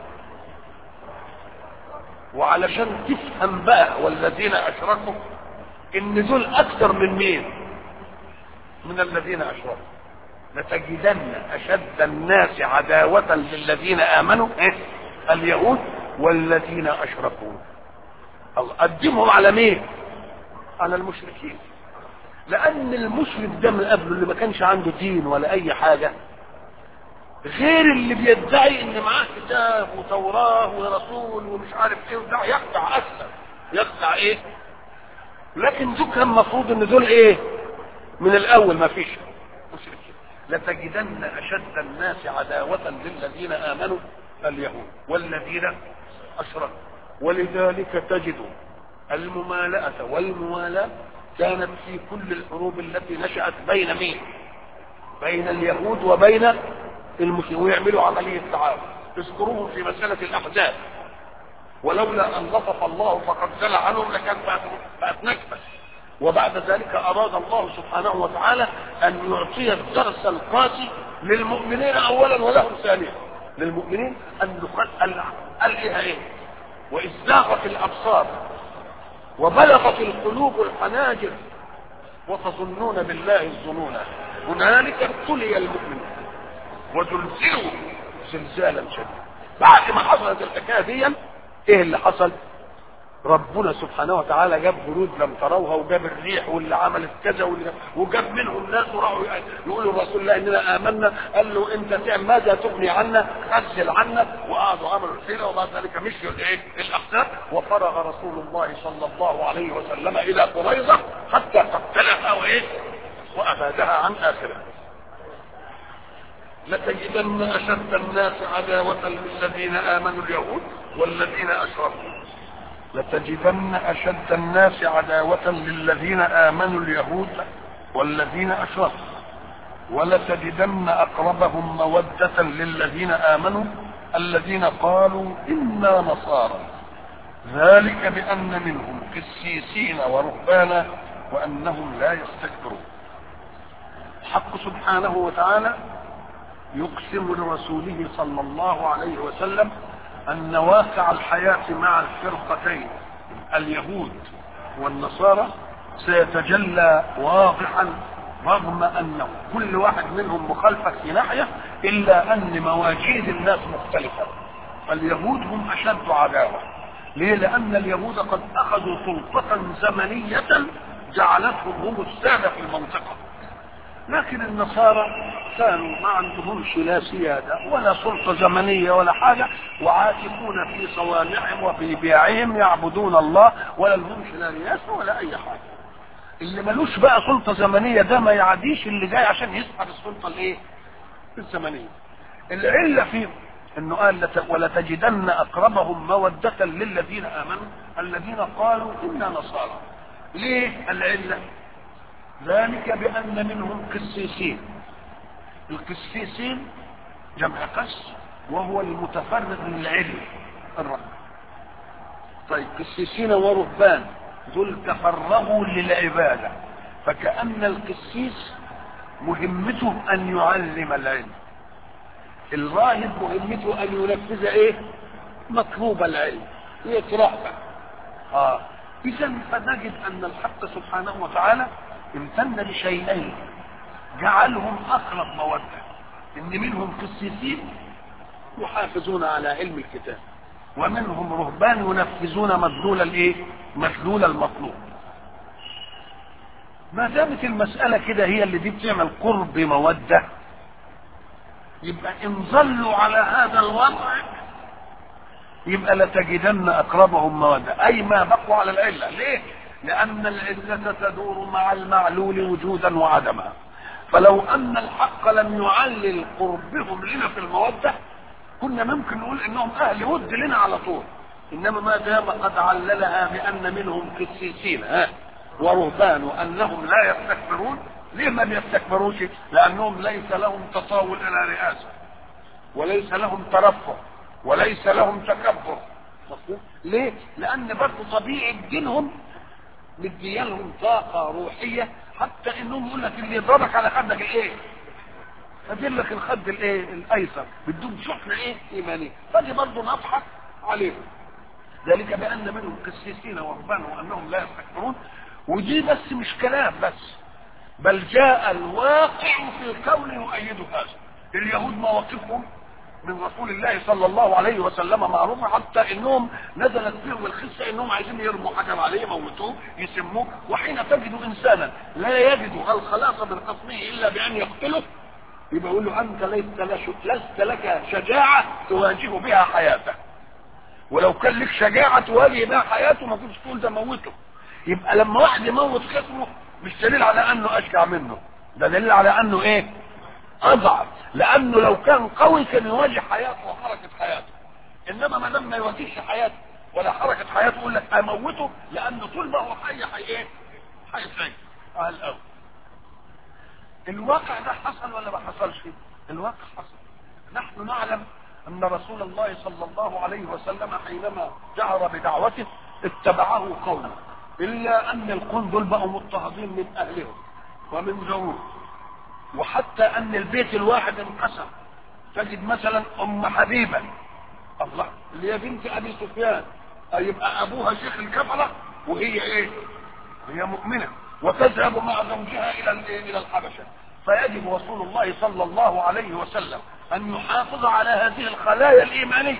وعلشان تفهم بقى والذين أشركوا إن دول أكثر من مين؟ من الذين أشركوا لتجدن أشد الناس عداوة للذين آمنوا إيه؟ اليهود والذين أشركوا الله قدمهم على مين؟ على المشركين لأن المشرك ده من قبله اللي ما كانش عنده دين ولا أي حاجة غير اللي بيدعي إن معاه كتاب وتوراة ورسول ومش عارف إيه وده يخدع أسلم يخدع إيه؟ لكن دول كان المفروض إن دول إيه؟ من الأول ما فيش مشركين لتجدن أشد الناس عداوة للذين آمنوا اليهود والذين أشركوا ولذلك تجد الممالأة والموالاة كانت في كل الحروب التي نشأت بين مين؟ بين اليهود وبين المسلمين ويعملوا عملية تعاون اذكروه في مسألة الأحزاب ولولا أن لطف الله فقد زل عنهم لكان بقت نكبة وبعد ذلك أراد الله سبحانه وتعالى أن يعطي الدرس القاسي للمؤمنين أولا ولهم ثانيا للمؤمنين أن قال إيه وإذ زاغت الأبصار وبلغت القلوب الحناجر وتظنون بالله الظنونا هنالك ابتلي المؤمنون وزلزلوا زلزالا شديدا بعد ما حصلت الحكايه دي ايه اللي حصل ربنا سبحانه وتعالى جاب برود لم تروها وجاب الريح واللي عملت كذا واللي وجاب منهم ناس وراحوا يقولوا الرسول الله اننا امنا قال له انت تعمل ماذا تغني عنا خزل عنا وقعدوا عملوا الحيله وبعد ذلك مشيوا الايه الاحزاب وفرغ رسول الله صلى الله عليه وسلم الى قريظه حتى قتلها وايه وابادها عن اخرها لتجدن اشد الناس عداوه للذين امنوا اليهود والذين اشركوا لتجدن أشد الناس عداوة للذين آمنوا اليهود والذين أشركوا ولتجدن أقربهم مودة للذين آمنوا الذين قالوا إنا نصارى ذلك بأن منهم قسيسين ورهبانا وأنهم لا يستكبرون الحق سبحانه وتعالى يقسم لرسوله صلى الله عليه وسلم أن واقع الحياة مع الفرقتين اليهود والنصارى سيتجلى واضحا رغم ان كل واحد منهم مخالفه في ناحيه الا ان مواجيد الناس مختلفه اليهود هم اشد عداوه ليه لان اليهود قد اخذوا سلطه زمنيه جعلتهم هم الساده في المنطقه لكن النصارى كانوا ما عندهمش لا سيادة ولا سلطة زمنية ولا حاجة وعاكفون في صوامعهم وفي بيعهم يعبدون الله ولا لهمش لا رياسة ولا أي حاجة اللي ملوش بقى سلطة زمنية ده ما يعديش اللي جاي عشان يسحب السلطة الايه؟ الزمنية العلة فيه انه قال ولتجدن اقربهم مودة للذين امنوا الذين قالوا انا نصارى ليه العلة ذلك بأن منهم قسيسين القسيسين جمع قس وهو المتفرغ للعلم الرب طيب قسيسين ورهبان دول تفرغوا للعبادة فكأن القسيس مهمته أن يعلم العلم الراهب مهمته أن ينفذ إيه مطلوب العلم يطرحها آه إذا فنجد أن الحق سبحانه وتعالى امتن بشيئين جعلهم اقرب موده ان منهم قسيسين يحافظون على علم الكتاب ومنهم رهبان ينفذون مدلول الايه مدلول المطلوب ما دامت المسألة كده هي اللي دي بتعمل قرب مودة يبقى ان ظلوا على هذا الوضع يبقى لتجدن اقربهم مودة اي ما بقوا على العلة ليه لأن العلة تدور مع المعلول وجودا وعدما فلو أن الحق لم يعلل قربهم لنا في المودة كنا ممكن نقول إنهم أهل ود لنا على طول إنما ما دام قد عللها بأن منهم قسيسين ها ورهبان وأنهم لا يستكبرون ليه ما بيستكبروش؟ لأنهم ليس لهم تطاول إلى رئاسة وليس لهم ترفع وليس لهم تكبر ليه؟ لأن برضه طبيعة دينهم مديالهم طاقة روحية حتى انهم يقول لك اللي يضربك على خدك الايه؟ ادير لك الخد الايه؟ الايسر بدون شحنة ايه؟ ايمانية فدي برضه نضحك عليهم ذلك بان منهم قسيسين ورهبان وانهم لا يستكبرون ودي بس مش كلام بس بل جاء الواقع في الكون يؤيد هذا اليهود مواقفهم من رسول الله صلى الله عليه وسلم معروفة حتى انهم نزلت فيهم الخسة انهم عايزين يرموا حجر عليه يموتوه يسموه وحين تجد انسانا لا يجد الخلاص من خصمه الا بان يقتله يبقى يقول له انت ليس لست لك شجاعة تواجه بها حياته ولو كان لك شجاعة تواجه بها حياته ما كنتش تقول ده موته يبقى لما واحد يموت خصمه مش دليل على انه اشجع منه ده دليل على انه ايه اضعف لانه لو كان قوي كان يواجه حياته وحركه حياته انما ما دام ما يواجهش حياته ولا حركه حياته يقول لك اموته لانه طول ما هو حي حي ايه؟ هيتعين على الاول الواقع ده حصل ولا ما حصلش؟ الواقع حصل نحن نعلم ان رسول الله صلى الله عليه وسلم حينما جهر بدعوته اتبعه قومه الا ان القوم دول بقوا مضطهدين من اهلهم ومن زوجهم وحتى ان البيت الواحد انقسم تجد مثلا ام حبيبه الله اللي هي بنت ابي سفيان يبقى ابوها شيخ الكفره وهي ايه؟ هي مؤمنه وتذهب مع زوجها الى الى الحبشه فيجب رسول الله صلى الله عليه وسلم ان يحافظ على هذه الخلايا الايمانيه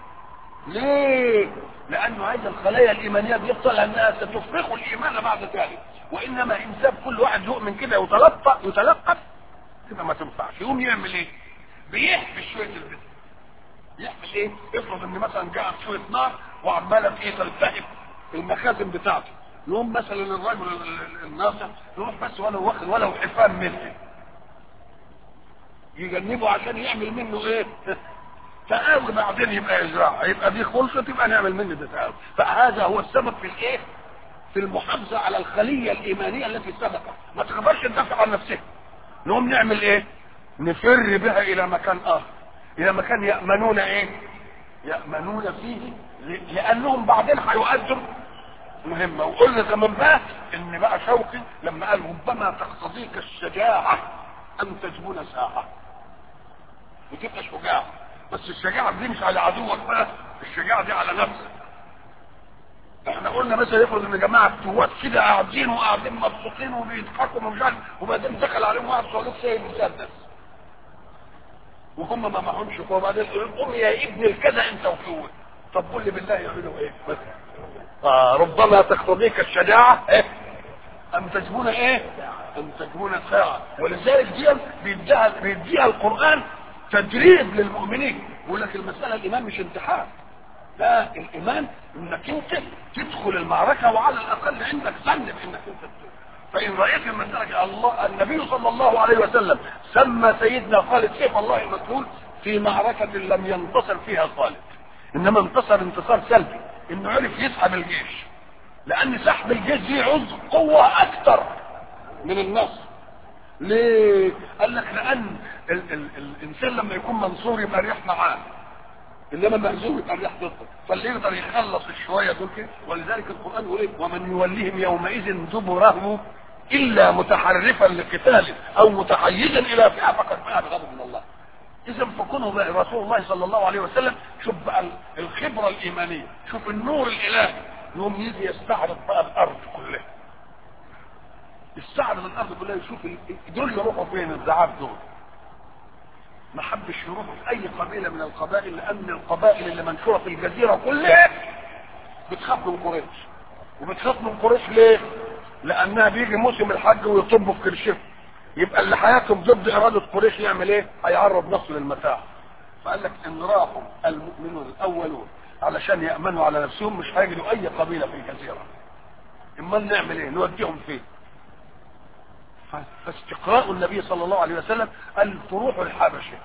ليه؟ لانه عايز الخلايا الايمانيه دي يفضل انها ستفرخ الايمان بعد ذلك وانما ان ساب كل واحد يؤمن كده ويتلقى يتلقف كده ما تنفعش يقوم يعمل ايه؟ بيحبس شويه البيت يحمل ايه؟ افرض ان مثلا جاءت شويه نار وعماله ايه تلتهب المخازن بتاعته يقوم مثلا الرجل الناصح يروح بس ولو واخد ولو حفان منه يجنبه عشان يعمل منه ايه؟ تقاوي بعدين يبقى يزرعها يبقى دي خلصت يبقى نعمل منه ده تقاوي فهذا هو السبب في الايه؟ في المحافظه على الخليه الايمانيه التي سبقت ما تقدرش تدافع عن نفسها نقوم نعمل ايه؟ نفر بها الى مكان اخر الى مكان يامنون ايه؟ يامنون فيه لانهم بعدين هيؤدوا مهمه وقلنا كمان بقى ان بقى شوقي لما قال ربما تقتضيك الشجاعه ان تجبن ساعه وتبقى شجاع بس الشجاعه دي مش على عدوك بقى الشجاعه دي على نفسك احنا قلنا مثلا يفرض ان جماعه فتوات كده قاعدين وقاعدين مبسوطين وبيضحكوا ومش عارف وبعدين دخل عليهم واحد صليب سايب مسدس وهم ما معهمش قوه بعدين قوم يا ابن الكذا انت وفوت طب قول لي بالله يعملوا ايه بس آه ربما تقتضيك الشجاعه ايه ام تجبون ايه ام تجبون ساعه ولذلك دي بيديها بيديها القران تدريب للمؤمنين يقول لك المساله الايمان مش امتحان لا الايمان انك انت تدخل المعركه وعلى الاقل عندك ظن بانك انت فان رايت المساله الله النبي صلى الله عليه وسلم سمى سيدنا خالد سيف الله المسلول في معركه لم ينتصر فيها خالد انما انتصر انتصار سلبي انه عرف يسحب الجيش لان سحب الجيش دي عز قوه اكثر من النصر ليه قال لك لان ال ال الانسان لما يكون منصور يبقى ريح معاه انما مهزوم يبقى الريح ضده فاللي يقدر يخلص الشويه دول كده ولذلك القران يقول ايه ومن يوليهم يومئذ دبره الا متحرفا لقتال او متحيزا الى فئه فقد باء بغضب من الله اذا فكونه رسول الله صلى الله عليه وسلم شوف بقى الخبره الايمانيه شوف النور الالهي يوم يجي يستعرض بقى الارض كلها يستعرض الارض كلها يشوف دول يروحوا فين الزعاب دول ما حبش يروحوا في اي قبيله من القبائل لان القبائل اللي منشوره في الجزيره كلها بتخاف من قريش وبتخاف من قريش ليه؟ لانها بيجي موسم الحج ويطبوا في كرشهم يبقى اللي هياكل ضد اراده قريش يعمل ايه؟ هيعرض نفسه للمتاع فقال لك ان راحوا المؤمنون الاولون علشان يامنوا على نفسهم مش هيجدوا اي قبيله في الجزيره امال نعمل ايه؟ نوديهم فين؟ فاستقراء النبي صلى الله عليه وسلم أن تروح الحبشة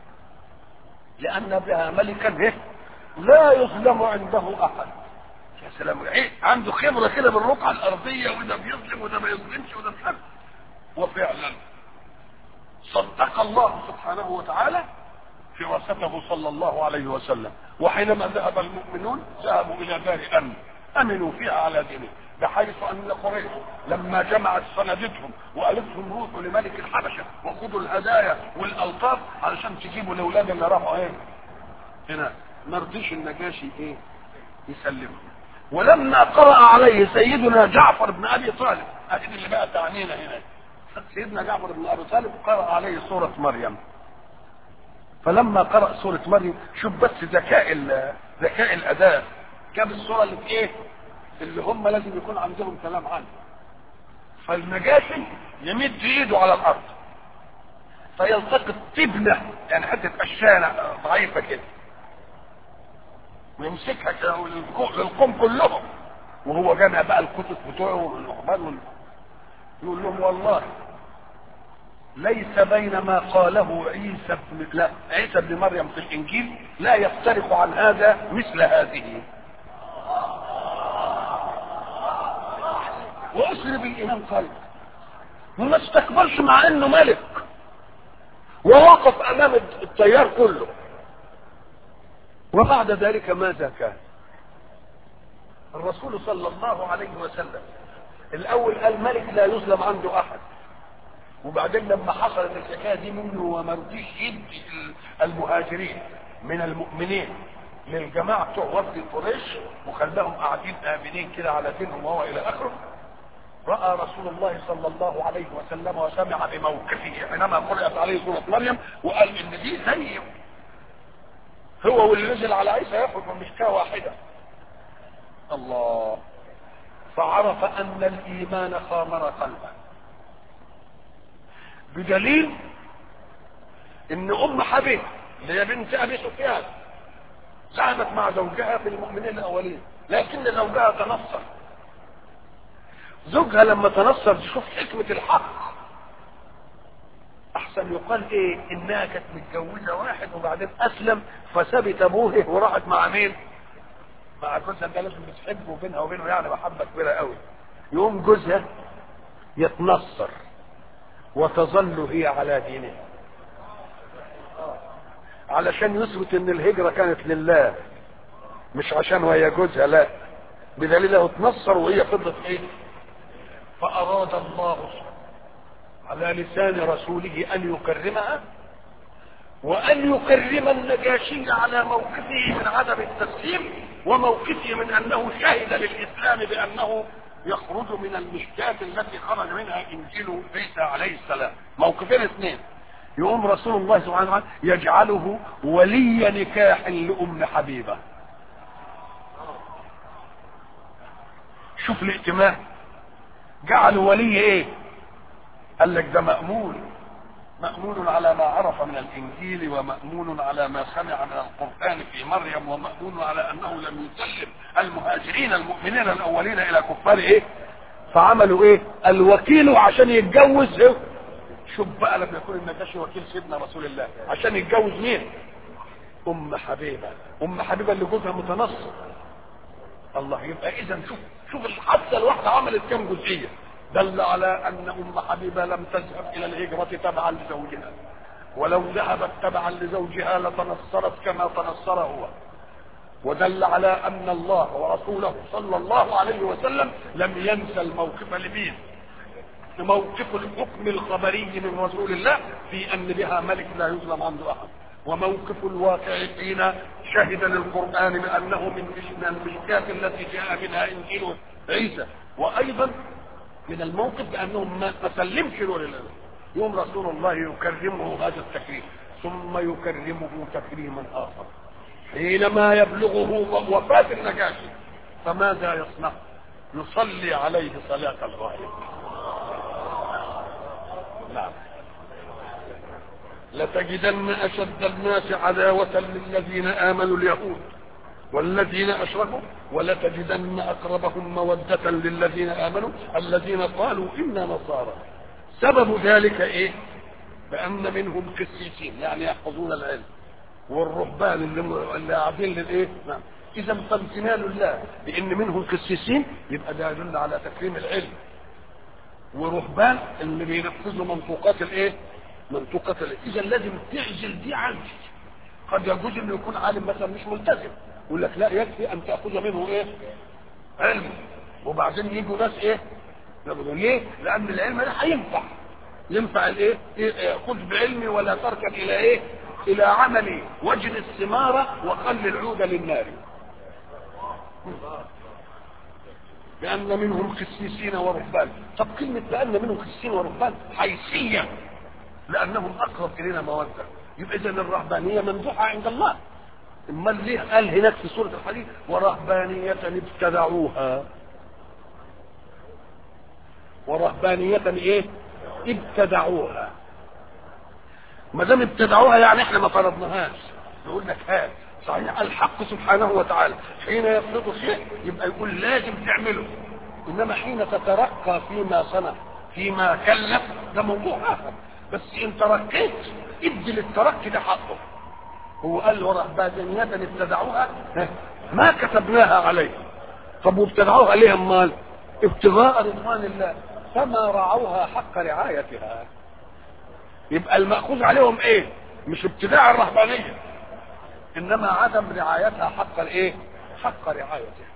لأن بها ملكا إيه؟ لا يظلم عنده أحد يا سلام إيه؟ عنده خبرة كده بالرقعة الأرضية وده بيظلم وده ما يظلمش وده مش عارف وفعلا صدق الله سبحانه وتعالى فراسته صلى الله عليه وسلم وحينما ذهب المؤمنون ذهبوا إلى دار أمن أمنوا فيها على دينه بحيث ان قريش لما جمعت سندتهم وقالت لهم روحوا لملك الحبشه وخذوا الهدايا والالطاف علشان تجيبوا الاولاد اللي راحوا ايه؟ هنا ما رضيش النجاشي ايه؟ يسلمهم ولما قرأ عليه سيدنا جعفر بن ابي طالب ادي اللي بقى تعنينا هنا سيدنا جعفر بن ابي طالب قرأ عليه سورة مريم فلما قرأ سورة مريم شوف بس ذكاء ذكاء الاداء جاب السورة اللي في ايه؟ اللي هم لازم يكون عندهم كلام عنه فالنجاشي يمد ايده على الارض فيلتقط تبنه يعني حته قشانه ضعيفه كده ويمسكها كده للقوم كلهم وهو جمع بقى الكتب بتوعه والنخبان وال... يقول لهم والله ليس بين ما قاله عيسى بن لا عيسى بن مريم في الانجيل لا يفترق عن هذا مثل هذه واسر بالايمان قلب وما استكبرش مع انه ملك ووقف امام التيار كله وبعد ذلك ماذا كان الرسول صلى الله عليه وسلم الاول قال ملك لا يظلم عنده احد وبعدين لما حصلت الحكايه دي منه وما رضيش يدي المهاجرين من المؤمنين للجماعه بتوع وفد قريش وخلاهم قاعدين امنين كده على دينهم وهو الى اخره راى رسول الله صلى الله عليه وسلم وسمع بموقفه حينما قرات عليه سوره مريم وقال ان دي زي هو واللي نزل على عيسى ياخد من مشكاه واحده الله فعرف ان الايمان خامر قلبه بدليل ان ام حبيب اللي هي بنت ابي سفيان ذهبت مع زوجها في المؤمنين الاولين لكن زوجها تنصر زوجها لما تنصر تشوف حكمة الحق احسن يقال ايه انها كانت متجوزة واحد وبعدين اسلم فسابت ابوه وراحت مع مين مع جوزها ده لازم بتحبه بينها وبينه يعني محبة كبيرة قوي يقوم جوزها يتنصر وتظل هي على دينه علشان يثبت ان الهجرة كانت لله مش عشان وهي جوزها لا بدليل انه اتنصر وهي فضلت ايه فاراد الله على لسان رسوله ان يكرمها وان يكرم النجاشي على موقفه من عدم التسليم وموقفه من انه شهد للاسلام بانه يخرج من المشكاة التي خرج منها انجيل عيسى عليه السلام موقفين اثنين يقوم رسول الله سبحانه وتعالى يجعله ولي نكاح لام حبيبه شوف الائتمان جعل ولي ايه قال لك ده مأمون مأمون على ما عرف من الإنجيل ومأمون على ما سمع من القرآن في مريم ومأمون على أنه لم يسلم المهاجرين المؤمنين الأولين إلى كفار إيه فعملوا إيه الوكيل عشان يتجوز إيه؟ شوف بقى لما يكون النجاشي وكيل سيدنا رسول الله عشان يتجوز مين أم حبيبة أم حبيبة اللي جوزها متنصر الله يبقى إذا شوف شوف الحادثة الواحدة عملت كم جزئية دل على ان ام حبيبه لم تذهب الى الهجره تبعا لزوجها ولو ذهبت تبعا لزوجها لتنصرت كما تنصر هو ودل على ان الله ورسوله صلى الله عليه وسلم لم ينسى الموقف لمين موقف الحكم الخبري من رسول الله في ان بها ملك لا يظلم عنده احد وموقف الواقع حين شهد للقران بانه من المشكات التي جاء منها انجيل عيسى وايضا من الموقف بانهم ما سلمش له لله يوم رسول الله يكرمه هذا التكريم ثم يكرمه تكريما اخر حينما يبلغه وفاة النجاشي فماذا يصنع يصلي عليه صلاة الغائب نعم لتجدن اشد الناس عداوة للذين امنوا اليهود والذين اشركوا ولتجدن اقربهم موده للذين امنوا الذين قالوا انا نصارى سبب ذلك ايه بان منهم قسيسين يعني يحفظون العلم والرهبان اللي اللي قاعدين للايه نعم اذا فامتنان الله بان منهم قسيسين يبقى ده يدل على تكريم العلم ورهبان اللي بينفذوا منطوقات الايه منطوقات الايه اذا لازم تعزل دي عن دي قد يجوز انه يكون عالم مثلا مش ملتزم يقول لك لا يكفي ان تاخذ منه ايه علم وبعدين يجوا ناس ايه يقولوا ليه لان العلم ده هينفع ينفع الايه إيه؟ خذ بعلمي ولا تركن الى ايه الى عملي وجن الثمار وخل العود للنار بأن منهم قسيسين ورهبان طب كلمة بأن منهم قسيسين ورهبان حيثية لأنهم أقرب إلينا مودة يبقى إذا الرهبانية ممدوحة عند الله امال ليه قال هناك في سوره الحديث ورهبانيه ابتدعوها ورهبانيه ايه ابتدعوها ما دام ابتدعوها يعني احنا ما فرضناهاش نقول لك هات صحيح الحق سبحانه وتعالى حين يفرض شيء يبقى يقول لازم تعمله انما حين تترقى فيما صنع فيما كلف ده موضوع اخر بس ان ترقيت ادي للترقي ده حقه هو قال ورهبانية ابتدعوها ما كتبناها عليه طب وابتدعوها ليه امال ابتغاء رضوان الله فما رعوها حق رعايتها يبقى المأخوذ عليهم ايه مش ابتداع الرهبانية انما عدم رعايتها حق الايه حق رعايتها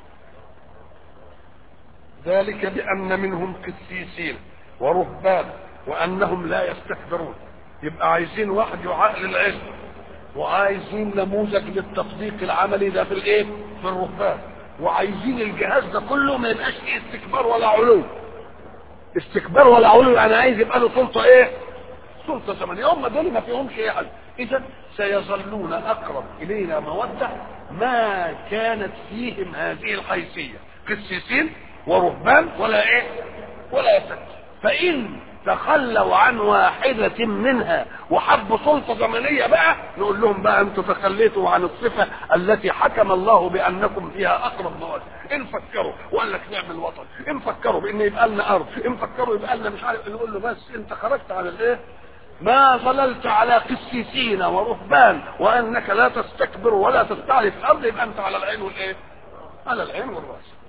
ذلك بان منهم قسيسين ورهبان وانهم لا يستكبرون يبقى عايزين واحد يعقل العلم وعايزين نموذج للتطبيق العملي ده في الايه في الرهبان وعايزين الجهاز ده كله ما يبقاش فيه استكبار ولا علو استكبار ولا علو انا عايز يبقى له سلطه ايه سلطه زمنيه هم دول ما فيهمش ايه حل اذا سيظلون اقرب الينا موده ما كانت فيهم هذه الحيثيه قسيسين ورهبان ولا ايه ولا يسد فان تخلوا عن واحدة منها وحبوا سلطة زمنية بقى نقول لهم بقى انتوا تخليتوا عن الصفة التي حكم الله بأنكم فيها أقرب مواد إن فكروا وقال لك نعمل وطن إن فكروا بأن يبقى لنا أرض إن فكروا يبقى لنا مش عارف نقول له بس أنت خرجت عن الإيه ما ظللت على قسيسين ورهبان وأنك لا تستكبر ولا تستعلي في الأرض يبقى أنت على العين والإيه على العين والرأس